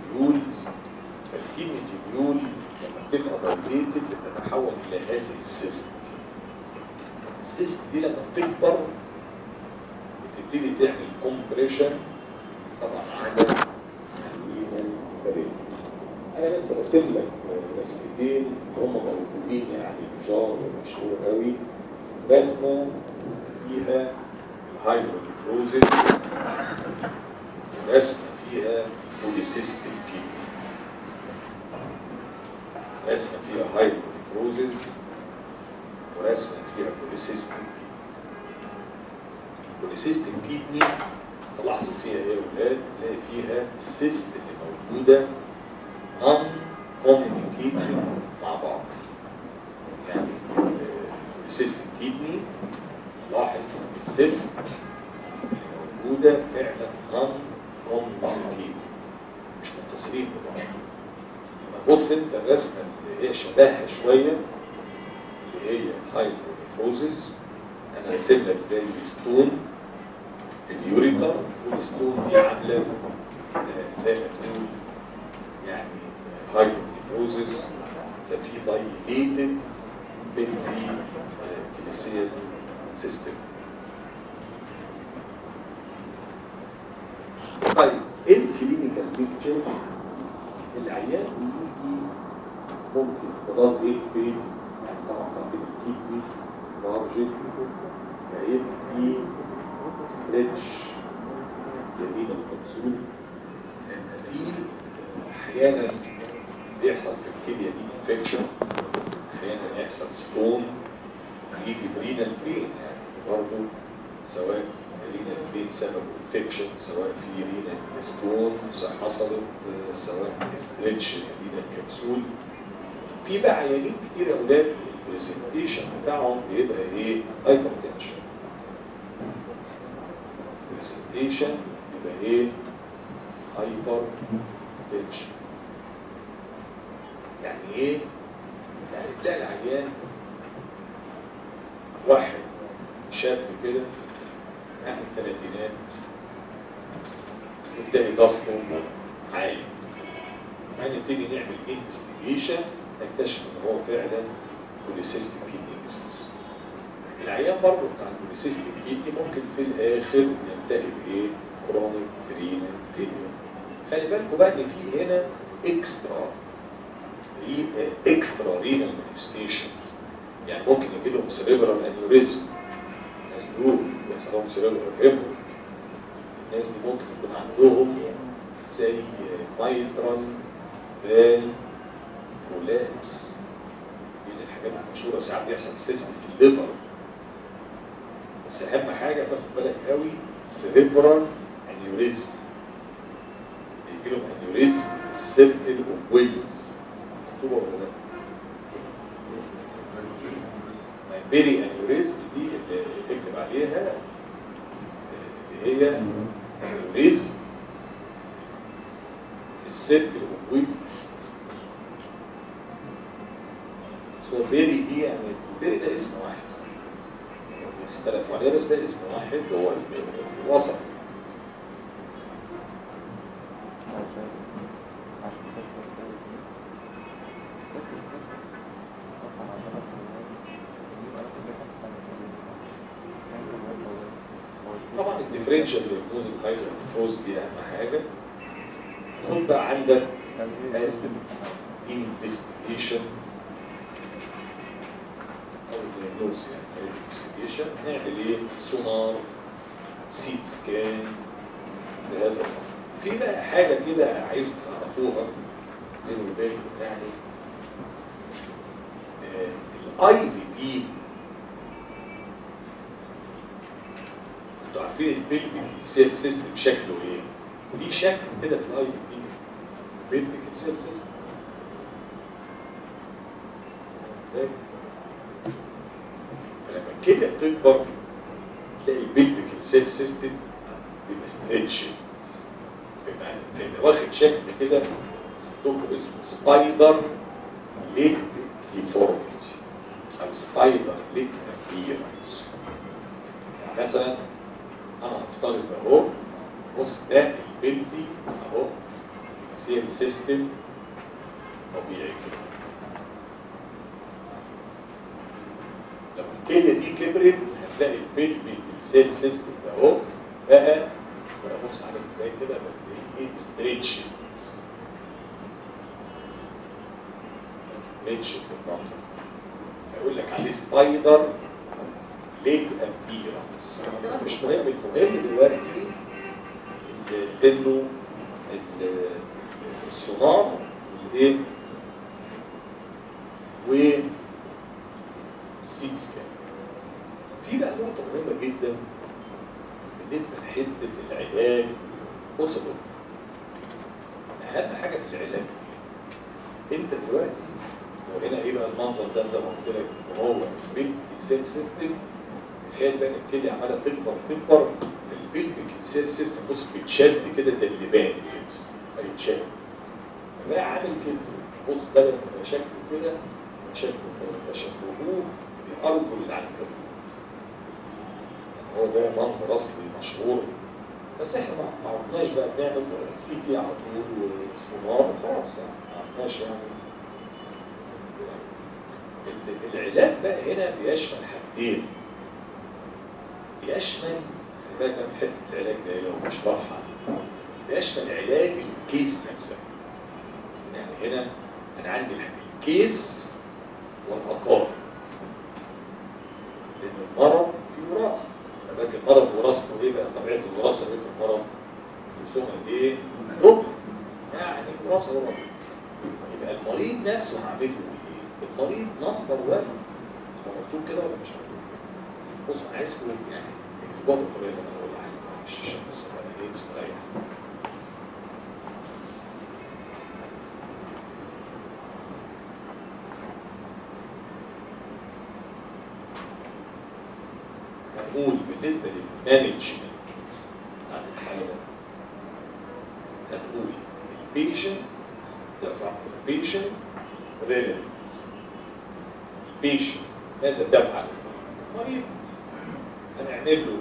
الكيدني تيبيول لما بتبقى دايليتد بتتحول الى هذه السيست السيست دي لما بتكبر بتبتدي تعمل كومبريشن طبعا على الرينال بريد انا بس برسم لك رسمتين هم موجودين يعني جار مشهور قوي رسمه فيها الهايدروفروزن رسمه فيها بوليسيستم كيدني رسمه فيها هايدروفروزن ورسمه فيها بوليسيستم بوليسيستم كيدني تلاحظوا فيها ايه يا ولاد تلاقي فيها السيست اللي موجوده ان كوميونيكيتد مع بعض يعني السيست كيدني لاحظ ان السيست اللي موجوده فعلا ان كوميونيكيتد مش متصلين ببعض لما تبص انت الرسمه اللي هي شبهها شويه اللي هي هايدروفروزز انا هرسم لك زي الستون في اليوريكا والستون دي عامله آه، زي ما تقول يعني هايدروفروزز ففي دايليتد بنتي كليسيال سيستم طيب ايه الكلينيكال بيكتشر العيان بيجي ممكن تضاد ايه بين يعني طبعا تحديد الكيدني مارجن هيبقى في ستريتش يمين الكبسول في احيانا بيحصل في الكليه دي انفكشن احيانا يحصل ستون يجي برينال بين يعني برضه سواء رينال بين سبب انفكشن سواء في رينال ستون حصلت آه، سواء ستريتش رينال كبسول في بقى عيانين كتير يا اولاد البرزنتيشن بتاعهم بيبقى ايه هايبر تنشن البرزنتيشن بيبقى ايه هايبر تنشن يعني ايه يعني تلاقي العيان واحد شاب كده يعني الثلاثينات وتلاقي ضغطه عالي يعني نبتدي نعمل انفستيجيشن نكتشف ان هو فعلا بوليسيستيك كيدني ديزيز العيان برضه بتاع البوليسيستيك كيدني ممكن في الاخر ينتهي بايه؟ كرونيك رينال فيلير خلي بالكم بقى ان في هنا اكسترا اكسترا رينال مانيفستيشن يعني ممكن يجي لهم سيريبرال انيوريزم الناس دول بيحصل لهم سيريبرال هيموريج الناس دي ممكن يكون عندهم زي مايترال فال كولابس دي من الحاجات المشهوره ساعات بيحصل سيست في الليفر بس اهم حاجه تاخد بالك قوي سيريبرال انيوريزم بيجي لهم انيوريزم في السيركل اوف ويلز مكتوبه ولا لا؟ بيري انيوريزم دي اللي بيكتب عليها اللي هي انيوريزم في السيركل اوف ويلز سو بيري دي يعني بيري ده اسم واحد اختلفوا عليه بس ده اسم واحد هو الوسط عشان عشان تفكر كويس. فكر فكر. صفحة على درس الوالد. يبقى أنا كنت بحث عن الوالد. كان كمان هو- هو السيد. طبعا الديفرنشال دياجنوز الهايدروفروز دي اهم حاجه خد بقى عندك كان إيه قال- الامتحان؟ انفستيجيشن او دياجنوز يعني انفستيجيشن نعمل ايه سونار سيت سكان بهذا الامر في بقى حاجه كده عايزكم تعرفوها بيني وبينكم يعني الاي في بي انتوا عارفين البيلفيك سيل سيستم شكله ايه؟ دي شكل كده في الاي في بي بيلفيك سيل سيستم ازاي؟ فلما كده بتكبر تلاقي البيلفيك سيل سيستم بيبقى ستريتش بيبقى بيبقى واخد شكل كده عندكم اسمه سبايدر ليج ديفورميتي او سبايدر ليج ابيرنس يعني مثلا انا هفترض اهو بص ده البلفي اهو سيل سيستم طبيعي كده لو الكليه دي كبرت هتلاقي البيلفيك السيل سيستم ده اهو بقى بقى بص عامل ازاي كده بقى ايه ستريتش ستريتش في المنظر هيقول لك عليه سبايدر ليج ابيرنس مش مهم المهم دلوقتي ال- انه ال- السونار والايه و السيت سكان في بقى نقطة مهمة جدا بالنسبة لحتة العلاج بص يا دكتور، أهم حاجة في العلاج أنت دلوقتي وهنا إيه بقى المنظر ده زي ما قلت لك وهو البيلفيك سيل سيستم تخيل بقى إن الكلية عمالة تكبر تكبر البيلفيك سيل سيستم بص بيتشد كده زي اللبان كده هيتشد بقى عامل كده بص ده لما شكله كده شكله كده شكله بأرجل العنكبوت هو ده منظر اصلي مشهور بس احنا ما ما عرفناش بقى بنعمل سي تي على طول وسونار وخلاص يعني ما عرفناش يعني ال- العلاج بقى هنا بيشمل حاجتين بيشمل خلي بالك بقى من حته العلاج ده لو مش واضحه بيشمل علاج الكيس نفسها يعني هنا انا عندي الكيس والعقار لان المرض في وراثه لكن المرض وراثته ايه بقى طبيعه الوراثه ايه في المرض يسمى ايه نوبل يعني وراثه ورا يبقى المريض نفسه هعمل له ايه المريض نمبر 1 هو مكتوب كده ولا مش مكتوب بص انا عايزكم يعني اكتبوها بالطريقه اللي انا بقولها احسن معلش عشان بس انا ايه مستريح هنقول بالنسبة للمانجمنت عن الحالة هتقول البيشنت ترفع البيشنت ريليتيف البيشنت ماذا تفعل؟ مريض هنعمل له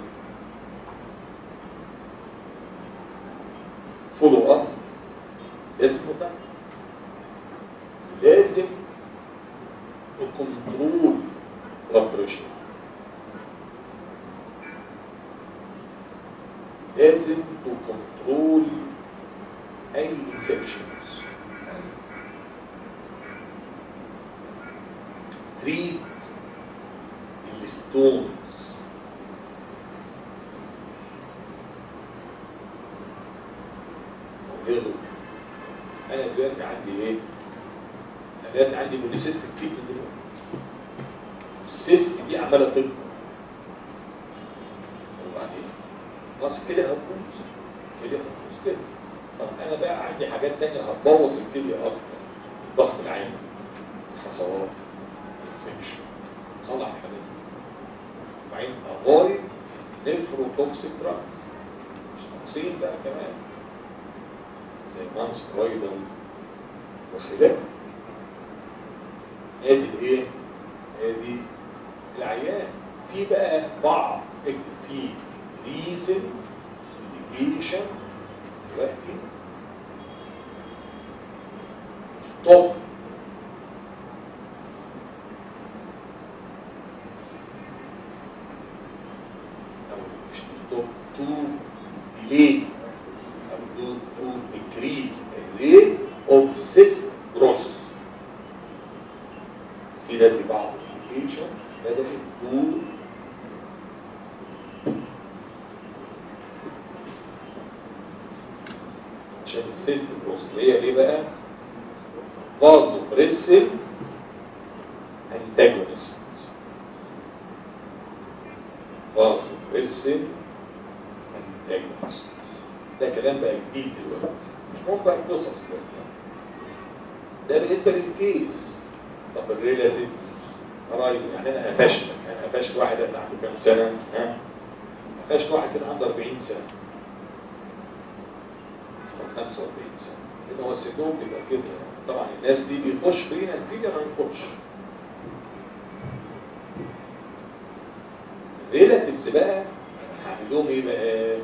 فولو اب لازم ده لازم تكنترول بلاد بريشر لازم تكنترول اي انفكشنز تريد الستونز وغيره انا دلوقتي عندي ايه؟ انا دلوقتي عندي بوليسيستم كتير دلوقتي السيستم دي عماله تكبر وبعدين خلاص كده هتبوظ كده هتبوظ كده طب انا بقى عندي حاجات تانية هتبوظ الكلية اكتر ضغط العين حصوات انفكشن صلح الحاجات دي وبعدين افايد نيفروتوكسيك دراج مش ناقصين بقى كمان زي مانسترويدال وخلافه ادي الايه؟ ادي العيان في بقى بعض اكتب فيه reason indication دلوقتي stop أو مش stop to delay أو to, to decrease the rate of cyst growth في ده في بعض indication بدأت to عشان السيستم اللي هي ايه بقى فازو بريسل انتاجونست فازو بريسل انتاجونست ده كلام بقى جديد دلوقتي مش مهم بقى القصص دلوقتي ده بالنسبه للكيس طب الريلاتيفز قرايب يعني انا قفشتك انا قفشت واحد انا عنده كام سنه ها قفشت واحد كده عنده 40 سنه 45 سنة لأن هو سنهم بيبقى كده طبعا الناس دي بيخش فينا الفيجر هيخش الريلاتيفز بقى هعمل لهم ايه بقى؟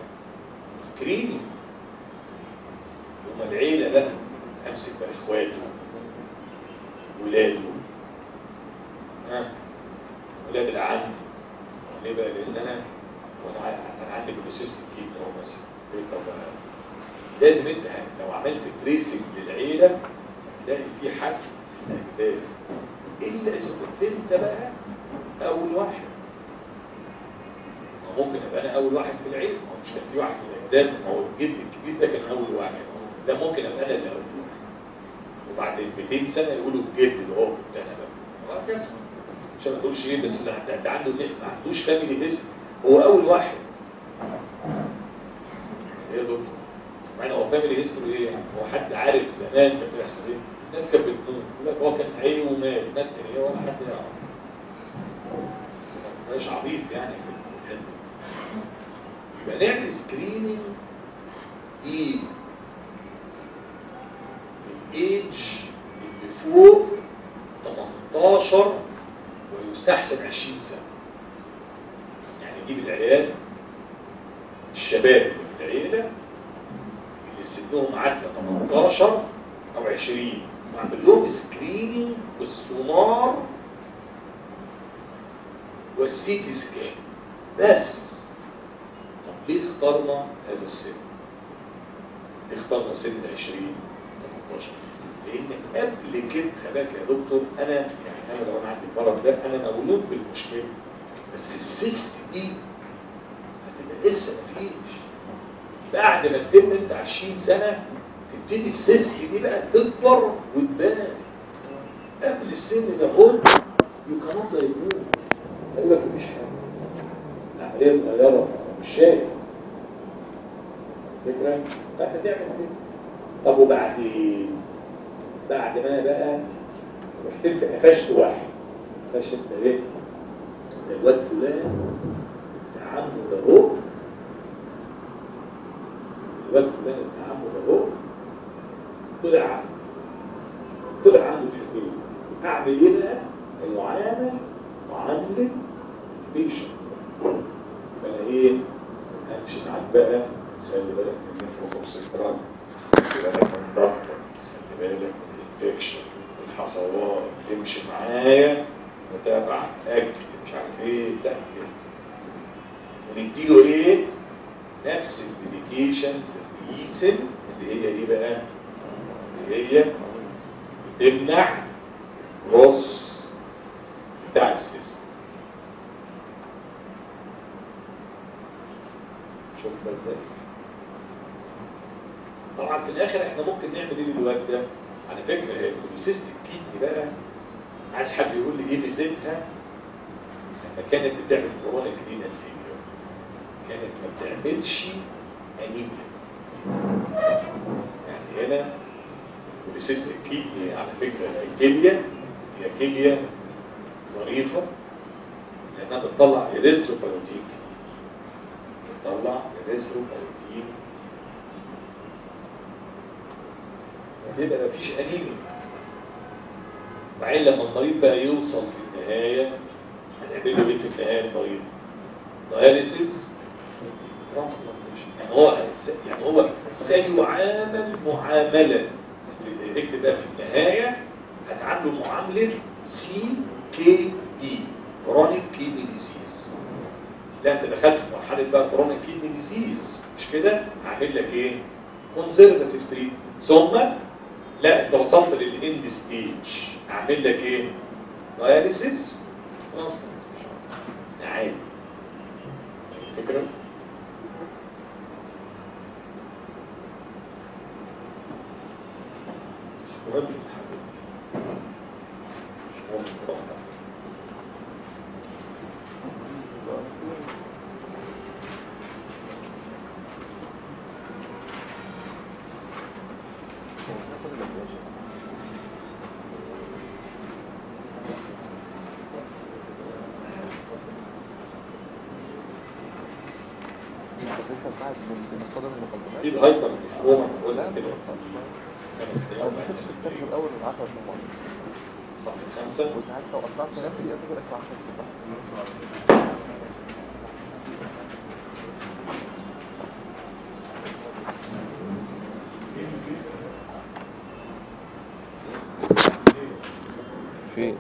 سكريننج هما العيلة بقى امسك بقى اخواته ولاده ها ولاد العم ليه بقى لان انا وانا ع- انا عندي بروسيس جديد اهو مثلا إيه طب أنا- لازم انت لو عملت تريسنج للعيله تلاقي في حد في الاجداد الا اذا كنت انت بقى اول واحد ما ممكن ابقى انا اول واحد في العيله ما هو مش كان في واحد في الاجداد ما هو الجد الكبير ده كان اول واحد ده ممكن ابقى انا اللي اول واحد وبعد 200 سنه يقولوا الجد اللي هو كنت انا بقى وهكذا عشان ما تقولش ايه بس ده ده- ده عنده ما عندوش فاميلي هيستوري هو اول واحد ايه يا دكتور مع ان هو فاميلي هيستوري ايه يعني هو حد عارف زمان كانت بتحصل ايه الناس كانت بتموت يقول لك هو كان عيه ومات مات من ايه ولا حد يعرف مش عبيط يعني في الحته يبقى نعمل سكريننج ايه الايدج اللي فوق 18 ويستحسن 20 سنه يعني نجيب العيال الشباب اللي في العيله اللي سنهم عدى 18 او 20 واعمل لهم سكريننج بالسونار والسي تي سكان بس طب ليه اخترنا هذا السن؟ ليه اخترنا سن 20 18 لان قبل كده خلاك يا دكتور انا يعني انا لو انا عندي المرض ده انا مولود بالمشكله بس السيست دي هتبقى لسه مفيش بعد ما تتم انت 20 سنه تبتدي السيست دي بقى تكبر وتبان قبل السن ده خد يو كانوت يكون قال لك مش حاجه عمليه صغيره مش شايف فكره فانت تعمل كده طب وبعدين بعد ما انا بقى رحت انت قفشت واحد قفشت انت ايه؟ ده الواد فلان ابن عمه ده هو الواد فلان ابن عمه ده هو طلع عنه طلع عنده الحكايه اعمل ايه بقى؟ المعامل معامله بيشن فانا ايه؟ همشي معاك بقى خلي بالك من النفروكوكسيترال خلي بالك من الضغط خلي بالك من الانفكشن الحصوات تمشي معايا متابعة أكل مش عارف ايه لا كده ونديله ايه؟ نفس الميديكيشنز الريسن اللي هي ايه بقى؟ اللي هي بتمنع رص بتاع السيستم شوف بقى ازاي طبعا في الاخر احنا ممكن نعمل ايه للواد ده على فكره هي البوليسيست الكيدني بقى عايز حد يقول لي ايه ميزتها لما كانت بتعمل كرونيك رينال فيلير كانت ما بتعملش انيميا يعني هنا البوليسيست الكيدني على فكره الكليه هي كليه ظريفه لانها بتطلع اريثروبيوتين كتير بتطلع اريثروبيوتين يبقى مفيش انيميا وبعدين لما المريض بقى يوصل في النهايه هنعمل له ايه في النهايه المريض؟ داياليسيس ترانسبلانتيشن يعني هو يعني هو سيعامل معامله اكتب بقى في النهايه هتعامله معامله سي كي دي كرونيك كيدني ديزيز لا انت دخلت في مرحله بقى كرونيك كيدني ديزيز مش كده هعمل لك ايه؟ كونسرفاتيف تريتمنت ثم لا انت وصلت للاند ستيج اعمل لك ايه داياليسيس عادي الفكره مش مهم مش مهم براحتك. في الهايبر مش هو ما قلنا كده خمس او دقايق ما كنتش الترم الاول من 10 مرات صح خمسة وساعات لو قطعت نفسي اجازه كده في 10 صفحات فين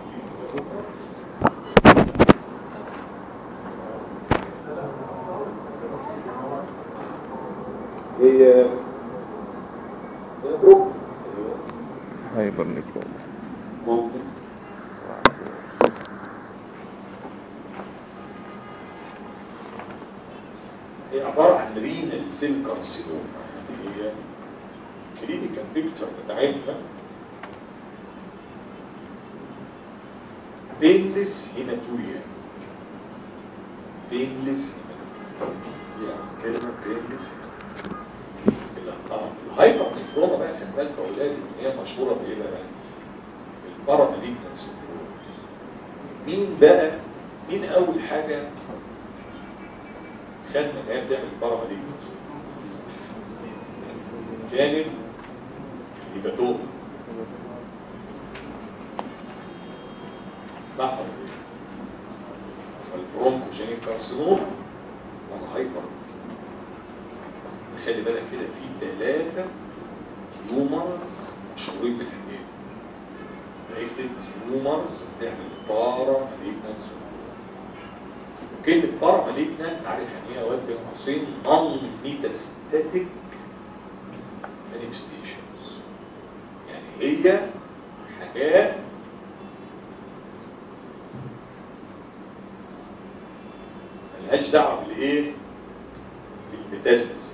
هي هي بروك هايبر نيكروم ممكن هي عبارة عن رينال سيل كارسينوما هي كلينيكال بيكتشر بتاعتها بينلس هيماتوريا بينلس هيماتوريا كلمة بينلس الهايبر نيفروما بقى خد بالك يا اولاد ان هي مشهوره بايه بقى؟ بالباراماليجنس مين بقى مين اول حاجه خدنا ان هي بتعمل باراماليجنس كانت الهيباتوما صح ولا ايه؟ البرونكوجينيك كارسينوما والهايبر خلي بالك كده في ثلاثة هيومرز مشهورين بالحكاية اكتب هيومرز بتعمل بارا ماليجنانس كلمة بارا ماليجنانت عارف يعني ايه يا واد بن حسين نون ميتاستاتيك مانيفستيشنز يعني هي حاجات ملهاش دعوة بالايه؟ بالميتاستاسيس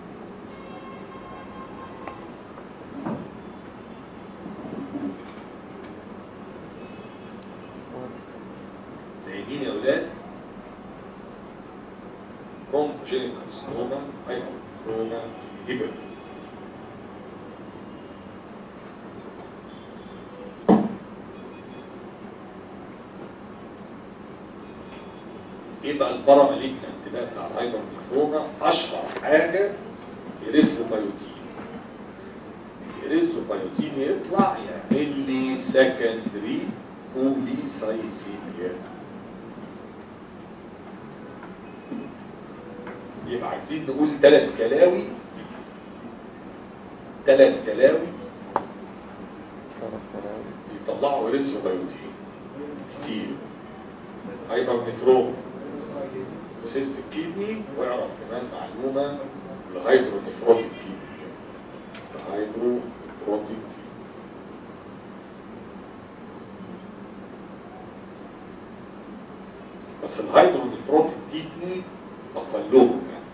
زي مين يا اولاد؟ برونكوجينيك كارسينوما هايبرثروما هيبر ايه بقى الباراماليجنانت بقى بتاع الهايبر نيفروما اشهر حاجه اريثروبايوتين الاريثروبايوتين يطلع يعمل لي سكندري بوليسايسيميا يبقى عايزين نقول ثلاث كلاوي ثلاث كلاوي ثلاث كلام يطلعوا اريثروبايوتين كتير هايبر نيفروما سيست الكيدني واعرف كمان معلومة الهايدرو نفروتيك كيدني الهايدرو نفروتيك بس الهايدرو نفروتيك كيدني اقلهم يعني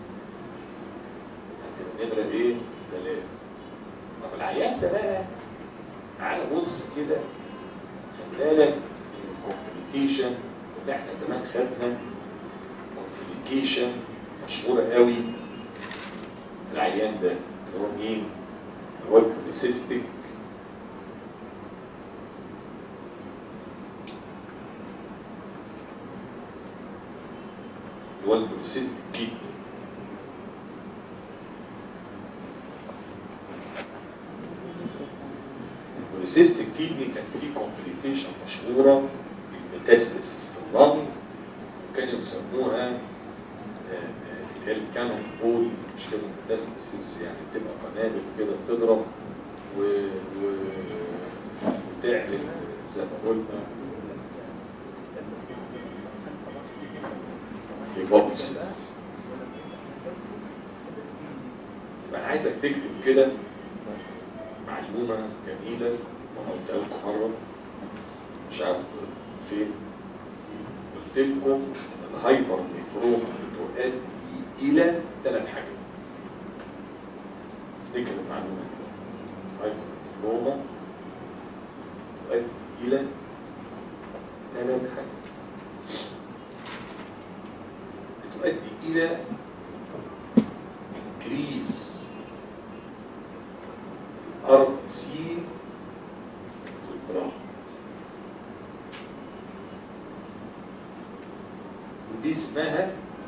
يعني النمرة ايه؟ ثلاثة طب العيان ده بقى تعالى بص كده خد بالك الكومبليكيشن اللي احنا زمان خدنا كومبليكيشن مشهورة قوي العيان ده اللي هو مين؟ اللي هو البوليسيستيك اللي هو البوليسيستيك كيدني البوليسيستيك كيدني كان فيه كومبليكيشن مشهورة الميتاستاسيس في اللنج وكانوا يسموها آه، آه، اللي هي الكانون بول مش كده الميتاستاسيس يعني بتبقى قنابل كده بتضرب و... و... وتعمل زي ما قلنا هيبوكسيس يبقى انا عايزك تكتب كده معلومة جميلة وانا قلتها لكم مرة مش عارف فين قلت لكم ان الهايبر نيفروما بتؤدي الى ثلاث حاجات افتكر المعلومة دي هايبر نيفروما تؤدي الى ثلاث حاجات بتؤدي الى increase ار سي في البراء ودي اسمها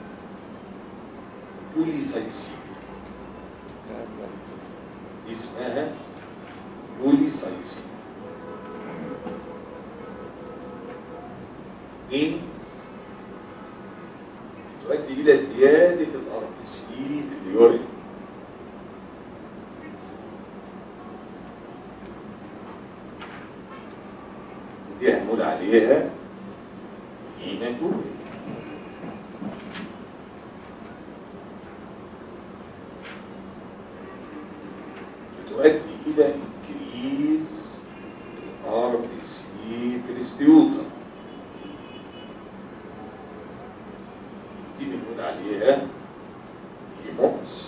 بوليسايسين دي اسمها بوليسايسين اثنين تؤدي الى زياده الار بي سي في اليورين دي هنقول عليها هيماتوريا بتؤدي الى انكريز الار بي سي في السبيوتر دي بنقول عليها هيموكس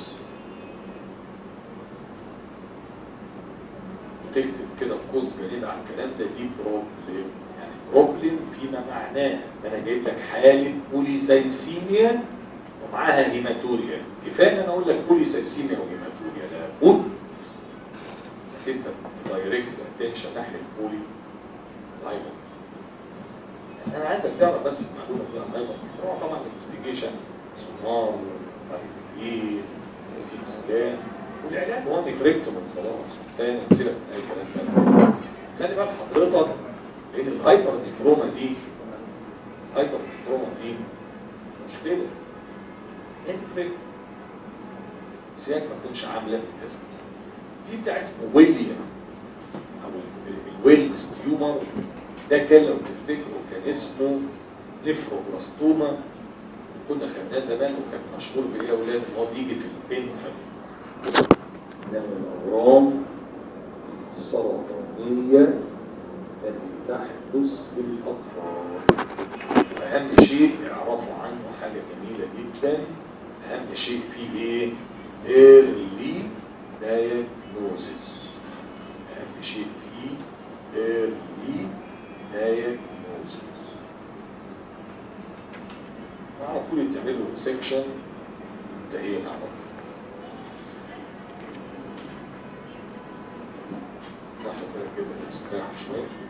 وتكتب كده قوس جديد على الكلام ده دي بروبلم يعني بروبلم فيما معناه ان انا جايب لك حاله بوليسايسيميا ومعاها هيماتوريا كفايه ان انا اقول لك بوليسايسيميا وهيماتوريا لابد انك انت دايركت اتنشن ناحيه البولي لايبر انا عايزك تعرف بس المعلومه دي عن لايبر هو طبعا الانفستيجيشن سونار ايه سي سكان والعلاج هو نفركتوم خلاص تاني سيبك من اي كلام ده خلي بالك حضرتك لان الهايبر نفروما دي الهايبر نفروما دي مشكله انفريك سياك ما تكونش عامله الاسم دي بتاع اسمه ويليام او الويلز تيومر ده كان لو تفتكروا كان اسمه نفروبلاستوما كنا خدناه زمان وكان مشهور بايه يا اولاد ان هو بيجي في البنفل ده من الاورام السرطانيه التي تحدث في الاطفال اهم شيء يعرفوا عنه حاجه جميله جدا اهم شيء فيه ايه early diagnosis اهم شيء فيه early diagnosis على طول تعملوا سيكشن انتهينا على طول ناخد كده نستريح شويه